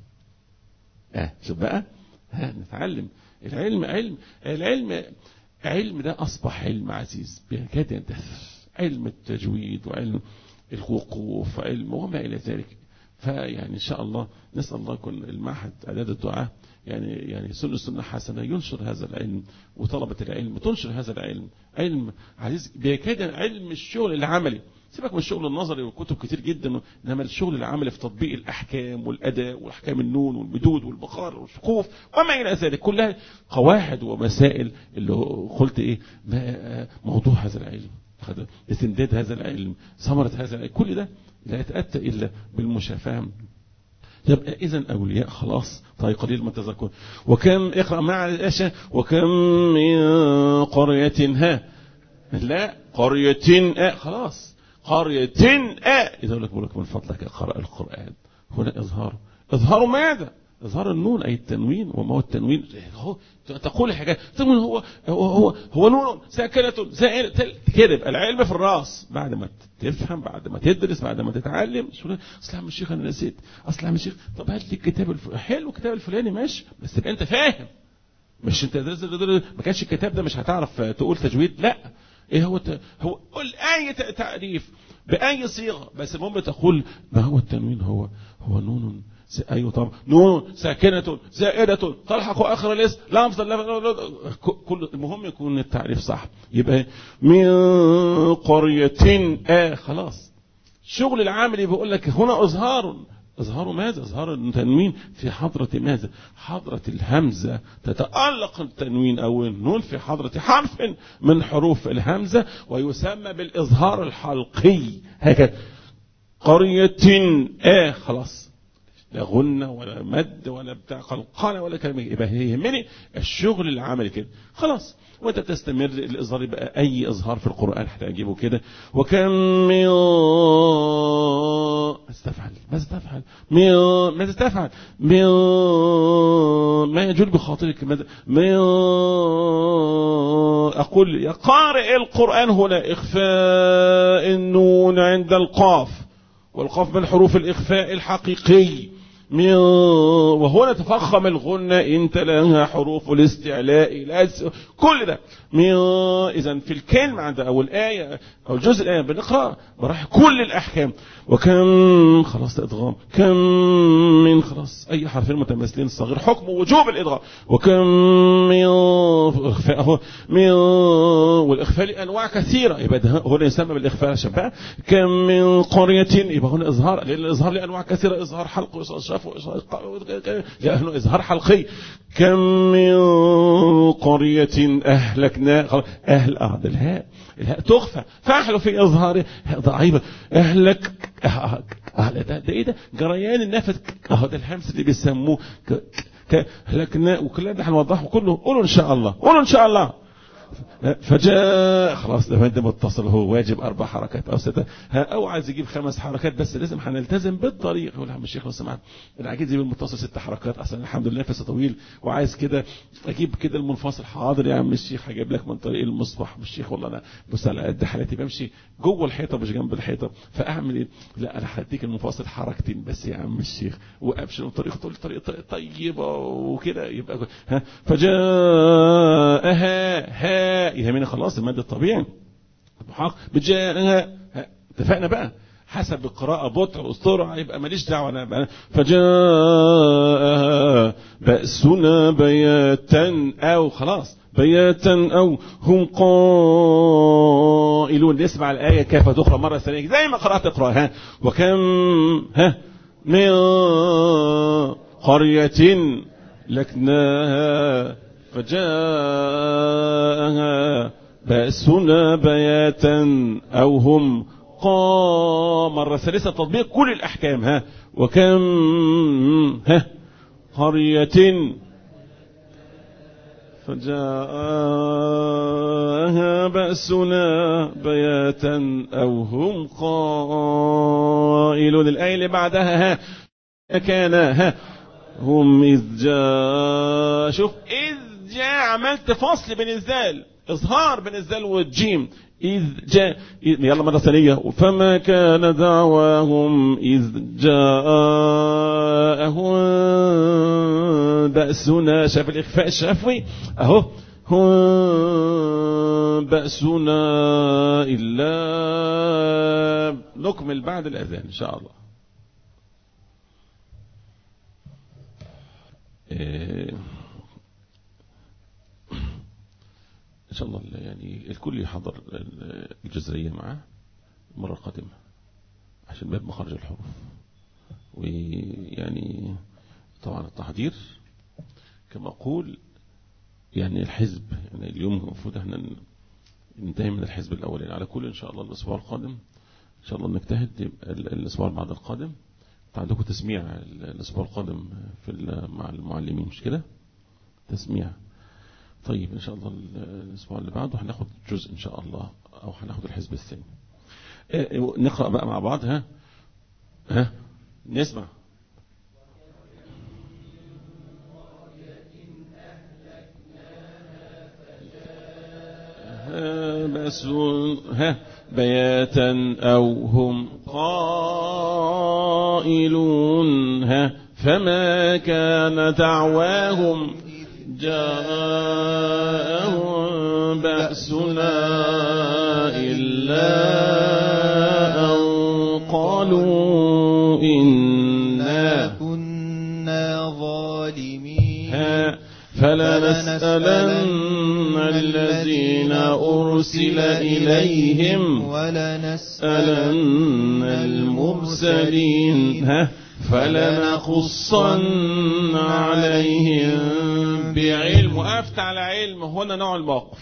ها شوف بقى ها نتعلم العلم علم العلم علم ده أصبح علم عزيز بيكاد يندثر علم التجويد وعلم الوقوف وعلم وما إلى ذلك فيعني ان شاء الله نسال الله يكون المعهد اعداد الدعاء يعني يعني سنه سنه حسنه ينشر هذا العلم وطلبه العلم تنشر هذا العلم علم عزيز بيكاد علم الشغل العملي سيبك من الشغل النظري وكتب كتير جدا انما الشغل العملي في تطبيق الاحكام والاداء واحكام النون والمدود والبقار والسقوف وما الى ذلك كلها قواعد ومسائل اللي قلت ايه موضوع هذا العلم استمداد هذا العلم ثمره هذا العلم كل ده لا يتأتى إلا بالمشافهة يبقى إذا أولياء خلاص طيب قليل ما تذكر وكم اقرأ مع الأشياء وكم من قرية ها لا قرية آه خلاص قرية آه إذا أقول لك بقول لك من فضلك اقرأ القرآن هنا إظهار إظهار ماذا إظهار النون أي التنوين وما هو التنوين هو تقول حاجات تقول هو هو هو, هو نون ساكنة زائرة كده يبقى العلم في الراس بعد ما تفهم بعد ما تدرس بعد ما تتعلم شو اصل يا عم الشيخ انا نسيت اصل يا عم الشيخ طب هات لي الكتاب الف... حلو الكتاب الفلاني ماشي بس تبقى انت فاهم مش انت درس ما كانش الكتاب ده مش هتعرف تقول تجويد لا ايه هو ت... هو قل اي تعريف باي صيغه بس المهم تقول ما هو التنوين هو هو نون ايوه طبعا نون ساكنة زائدة تلحق اخر الاسم لا افضل كل المهم يكون التعريف صح يبقى من قرية اه خلاص شغل العامل بيقول لك هنا اظهار اظهار ماذا اظهار التنوين في حضرة ماذا حضرة الهمزة تتألق التنوين او النون في حضرة حرف من حروف الهمزة ويسمى بالاظهار الحلقي هكذا قرية اه خلاص لا غنة ولا مد ولا بتاع قلقانة ولا كلام يبقى يهمني الشغل العملي كده خلاص وانت تستمر الاظهار يبقى اي اظهار في القرآن هتجيبه كده وكم من استفعل ماذا تفعل من ماذا تفعل من ما يجول بخاطرك ماذا من اقول يا قارئ القرآن هنا اخفاء النون عند القاف والقاف من حروف الاخفاء الحقيقي من وهنا تفخم الغنة انت لها حروف الاستعلاء لاس كل ده من اذا في الكلمة عند او الآية او الجزء الآية بنقرأ براح كل الأحكام وكم خلاص ادغام كم من خلاص اي حرفين متماثلين صغير حكم وجوب الادغام وكم من اخفاء من والاخفاء لانواع كثيره يبقى هنا يسمى بالاخفاء عشان بقى كم من قريه يبقى هنا اظهار لان الاظهار لانواع كثيره اظهار حلق واصراف لانه اظهار حلقي كم من قريه اهلكنا اهل اعد الهاء الهاء تخفى فاحلوا في اظهاره ضعيفه اهلك ده, ده ايه ده جريان النفس اهو ده الهمس اللي بيسموه هلكنا وكل ده هنوضحه كله قولوا ان شاء الله قولوا ان شاء الله فجاء خلاص ده انت متصل هو واجب اربع حركات او ستة ها او عايز يجيب خمس حركات بس لازم هنلتزم بالطريق يقول يا عم الشيخ لو سمحت انا عايز اجيب المتصل ست حركات اصلا الحمد لله نفسي طويل وعايز كده اجيب كده المنفصل حاضر يا عم الشيخ هجيب لك من طريق المصباح الشيخ والله انا بص على قد حالتي بمشي جوه الحيطه مش جنب الحيطه فاعمل ايه لا انا هديك المنفصل حركتين بس يا عم الشيخ وابشر الطريق تقول طريق طيبه وكده يبقى ها فجاءها ها يهمني خلاص المد الطبيعي بجاءها اتفقنا بقى حسب القراءة بطء وسرعة يبقى ماليش دعوة أنا فجاءها بأسنا بياتا أو خلاص بياتا أو هم قائلون نسمع الآية كيف تقرأ مرة ثانية زي ما قرأت اقرأها وكم ها من قرية لكناها فجاءها بأسنا بياتا أو هم قام مرة ثالثة تطبيق كل الأحكام ها وكم ها قرية فجاءها بأسنا بياتا أو هم قائلون الآية اللي بعدها ها كان ها هم إذ جاء شوف إذ جاء عملت فصل بين الزال إظهار بين الزال والجيم إذ جاء يلا مرة ثانية فما كان دعواهم إذ جاءهم بأسنا شاف الإخفاء الشفوي أهو هم بأسنا إلا نكمل بعد الأذان إن شاء الله إيه إن شاء الله يعني الكل يحضر الجزرية معاه المرة القادمة عشان باب مخرج الحروف ويعني طبعا التحضير كما أقول يعني الحزب يعني اليوم المفروض احنا ننتهي من الحزب الأول يعني على كل إن شاء الله الأسبوع القادم إن شاء الله نجتهد يبقى الأسبوع بعد القادم عندكم تسميع الأسبوع القادم في مع المعلمين مش كده تسميع طيب إن شاء الله الأسبوع اللي بعده هناخد جزء إن شاء الله أو هناخد الحزب الثاني نقرأ بقى مع بعض ها ها نسمع بس ها بياتا أو هم قائلون ها فما كان دعواهم جاءهم بأسنا إلا أن قالوا إنا كنا ظالمين فلنسألن الذين أرسل إليهم ولنسألن المرسلين ها فلنقصن عليهم بعلم وقفت على علم هنا نوع الموقف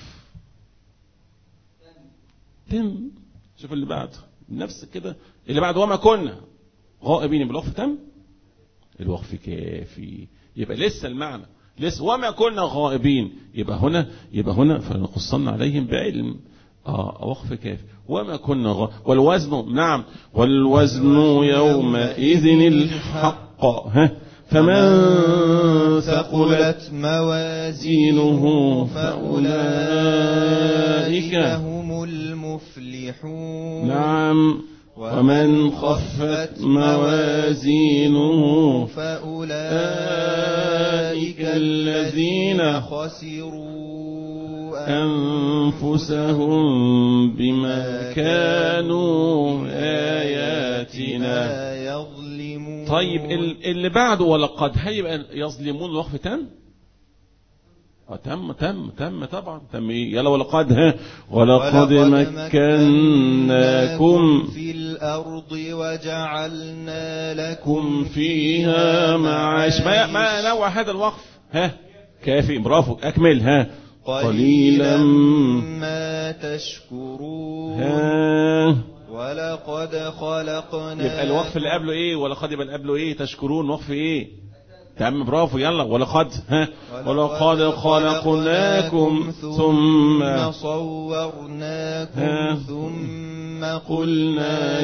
تم شوف اللي بعد نفس كده اللي بعد وما كنا غائبين بالوقف تم الوقف كافي يبقى لسه المعنى لسه وما كنا غائبين يبقى هنا يبقى هنا فلنقصن عليهم بعلم اه وقف كافي وما كنا غ... والوزن نعم والوزن يومئذ الحق ها فمن ثقلت موازينه فأولئك هم المفلحون نعم ومن خفت موازينه فأولئك الذين خسروا أنفسهم بما كانوا آياتنا يظلمون طيب اللي بعده ولقد هيبقى يظلمون الوقف تم آه تم تم تم طبعا تم ايه يلا ولقد ها ولقد مكناكم في الأرض وجعلنا لكم كم فيها معاش ما ما نوع هذا الوقف ها كافي برافو اكمل ها قليلا ما تشكرون ها ولقد خلقنا يبقى الوقف اللي قبله ايه ولقد يبقى اللي قبله ايه تشكرون وقف ايه تمام برافو يلا ولقد ها ولقد خلقناكم ثم ثم صورناكم ها. ثم قلنا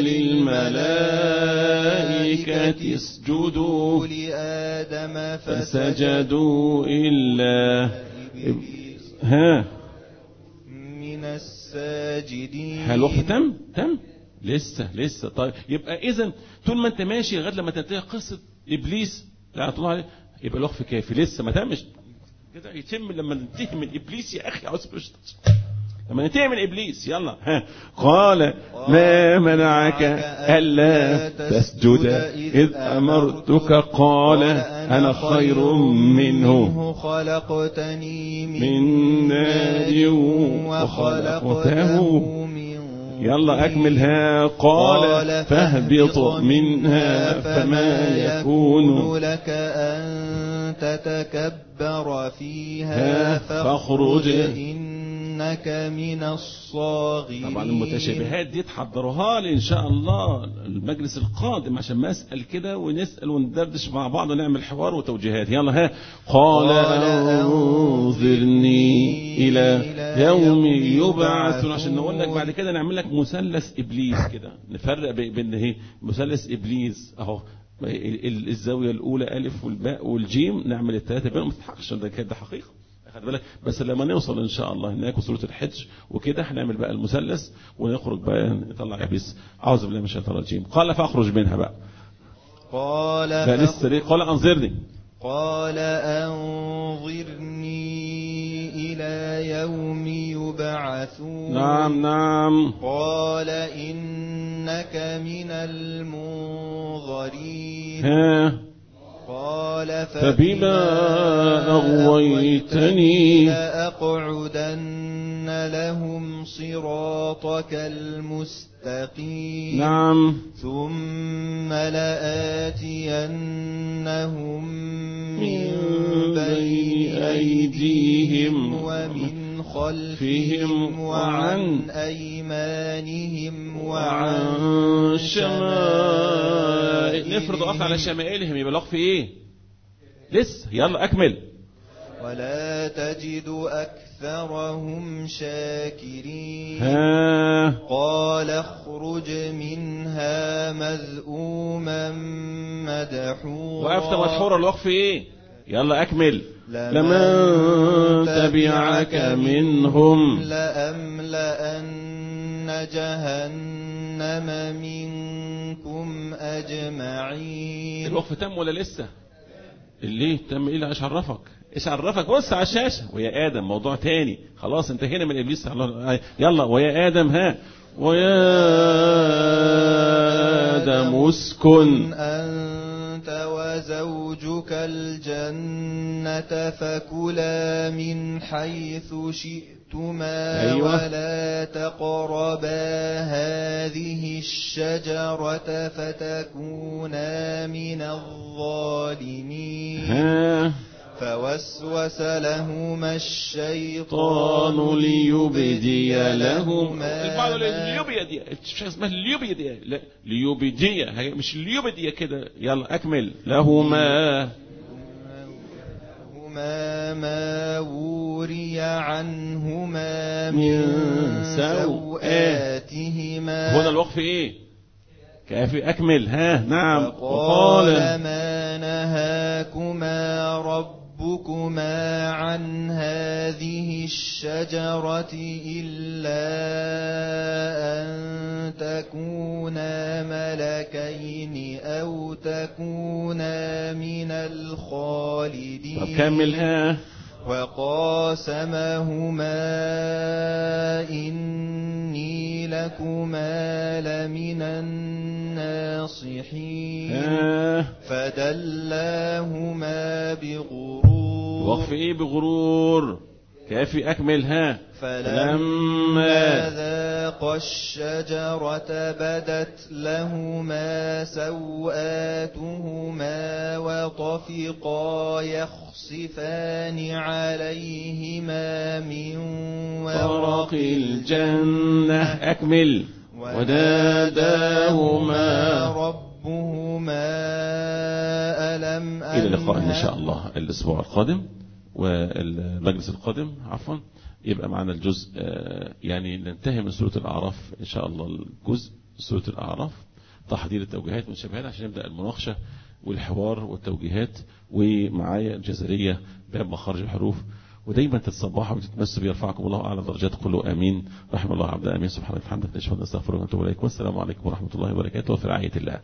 للملائكة اسجدوا لآدم فسجدوا إلا إبليس ها من الساجدين هل الوقت تم تم لسه لسه طيب يبقى اذا طول ما انت ماشي لغايه لما تنتهي قصه ابليس لعنة الله عليه يبقى الوقف كافي لسه ما تمش كده يتم لما ننتهي من ابليس يا اخي عاوز بشت. لما ننتهي من ابليس يلا ها قال ما منعك الا تسجد اذ امرتك قال انا خير منه خلقتني من نار وخلقته من يلا أكملها قال فاهبط منها فما يكون لك أن تتكبر فيها ها، فاخرج. فاخرج إنك من الصاغرين طبعا المتشابهات دي تحضروها لي ان شاء الله المجلس القادم عشان ما اسال كده ونسال وندردش مع بعض ونعمل حوار وتوجيهات يلا ها قال قال انظرني الى يوم يوم يبعثون عشان نقول لك يبعثون. بعد كده نعمل لك مثلث ابليس كده نفرق بي- بين ايه مثلث ابليس اهو ال- ال- الزاويه الاولى الف والباء والجيم نعمل الثلاثه بينهم ما تضحكش ده كده حقيقه خد بالك بس لما نوصل ان شاء الله هناك سوره الحج وكده هنعمل بقى المثلث ونخرج بقى نطلع ابليس اعوذ بالله من الشيطان الرجيم قال فاخرج منها بقى قال لا فاخرج لسه ليه قال انظرني قال أنظرني إلى يوم يبعثون نعم نعم قال إنك من المنظرين ها قال فبما أغويتني لأقعدن لهم صراطك المستقيم نعم ثم لآتينهم من بين أيديهم ومن خلفهم خلفهم وعن أيمانهم وعن وعن شمائل نفرض وقف على شمائلهم شمائلهم يبقى الوقف ايه لسه يلا اكمل ولا تجد أكثرهم شاكرين ها قال اخرج منها مذءوما مدحورا وقفت مدحورة الوقف ايه يلا اكمل لمن لمن تبعك منهم لأملأن جهنم منكم أجمعين الوقف تم ولا لسه ليه تم ايه اللي ايش عرفك ايش عرفك بص على الشاشه ويا ادم موضوع تاني خلاص انتهينا من ابليس يلا ويا ادم ها ويا ادم اسكن أنت وزوجك الجنة فكلا من حيث شئتما أيوة. ولا تقربا هذه الشجرة فتكونا من الظالمين ها فوسوس لهما الشيطان طان ليبدي لهم لهما البعض يقول ما- ليوبيا دي مش حاجة اسمها ليوبيا دي لا ليوبيديا هي مش ليوبيديا كده يلا اكمل لهما هما ما وري عنهما من من سوآتهما. سوآتهما هنا الوقف ايه كافي اكمل ها نعم وقال وقال ما نهاكما ربكما عن هذه الشجرة إلا أن تكونا ملكين أو تكونا من الخالدين طب كمل ها وقاسمهما إني لكما لمن الناصحين ها فدلاهما بغرور وقف ايه بغرور كافي اكمل ها فلما فلما ذاقا الشجرة بدت لهما سوآتهما وطفقا يخصفان عليهما من ورق ورق الجنة أكمل وناداهما ربهما ألم لم إلى اللقاء إن أنهى شاء الله الأسبوع القادم والمجلس القادم عفوا يبقى معنا الجزء آه، يعني ننتهي من سورة الأعراف إن شاء الله الجزء سورة الأعراف تحضير التوجيهات والشبهات عشان نبدأ المناقشة والحوار والتوجيهات ومعايا الجزرية باب مخارج الحروف ودايما تتصبحوا وتتمسوا بيرفعكم الله أعلى درجات قولوا آمين رحم الله عبد آمين سبحانك وبحمدك نشهد نستغفرك ونتوب إليك والسلام عليكم ورحمة الله وبركاته وفي رعاية الله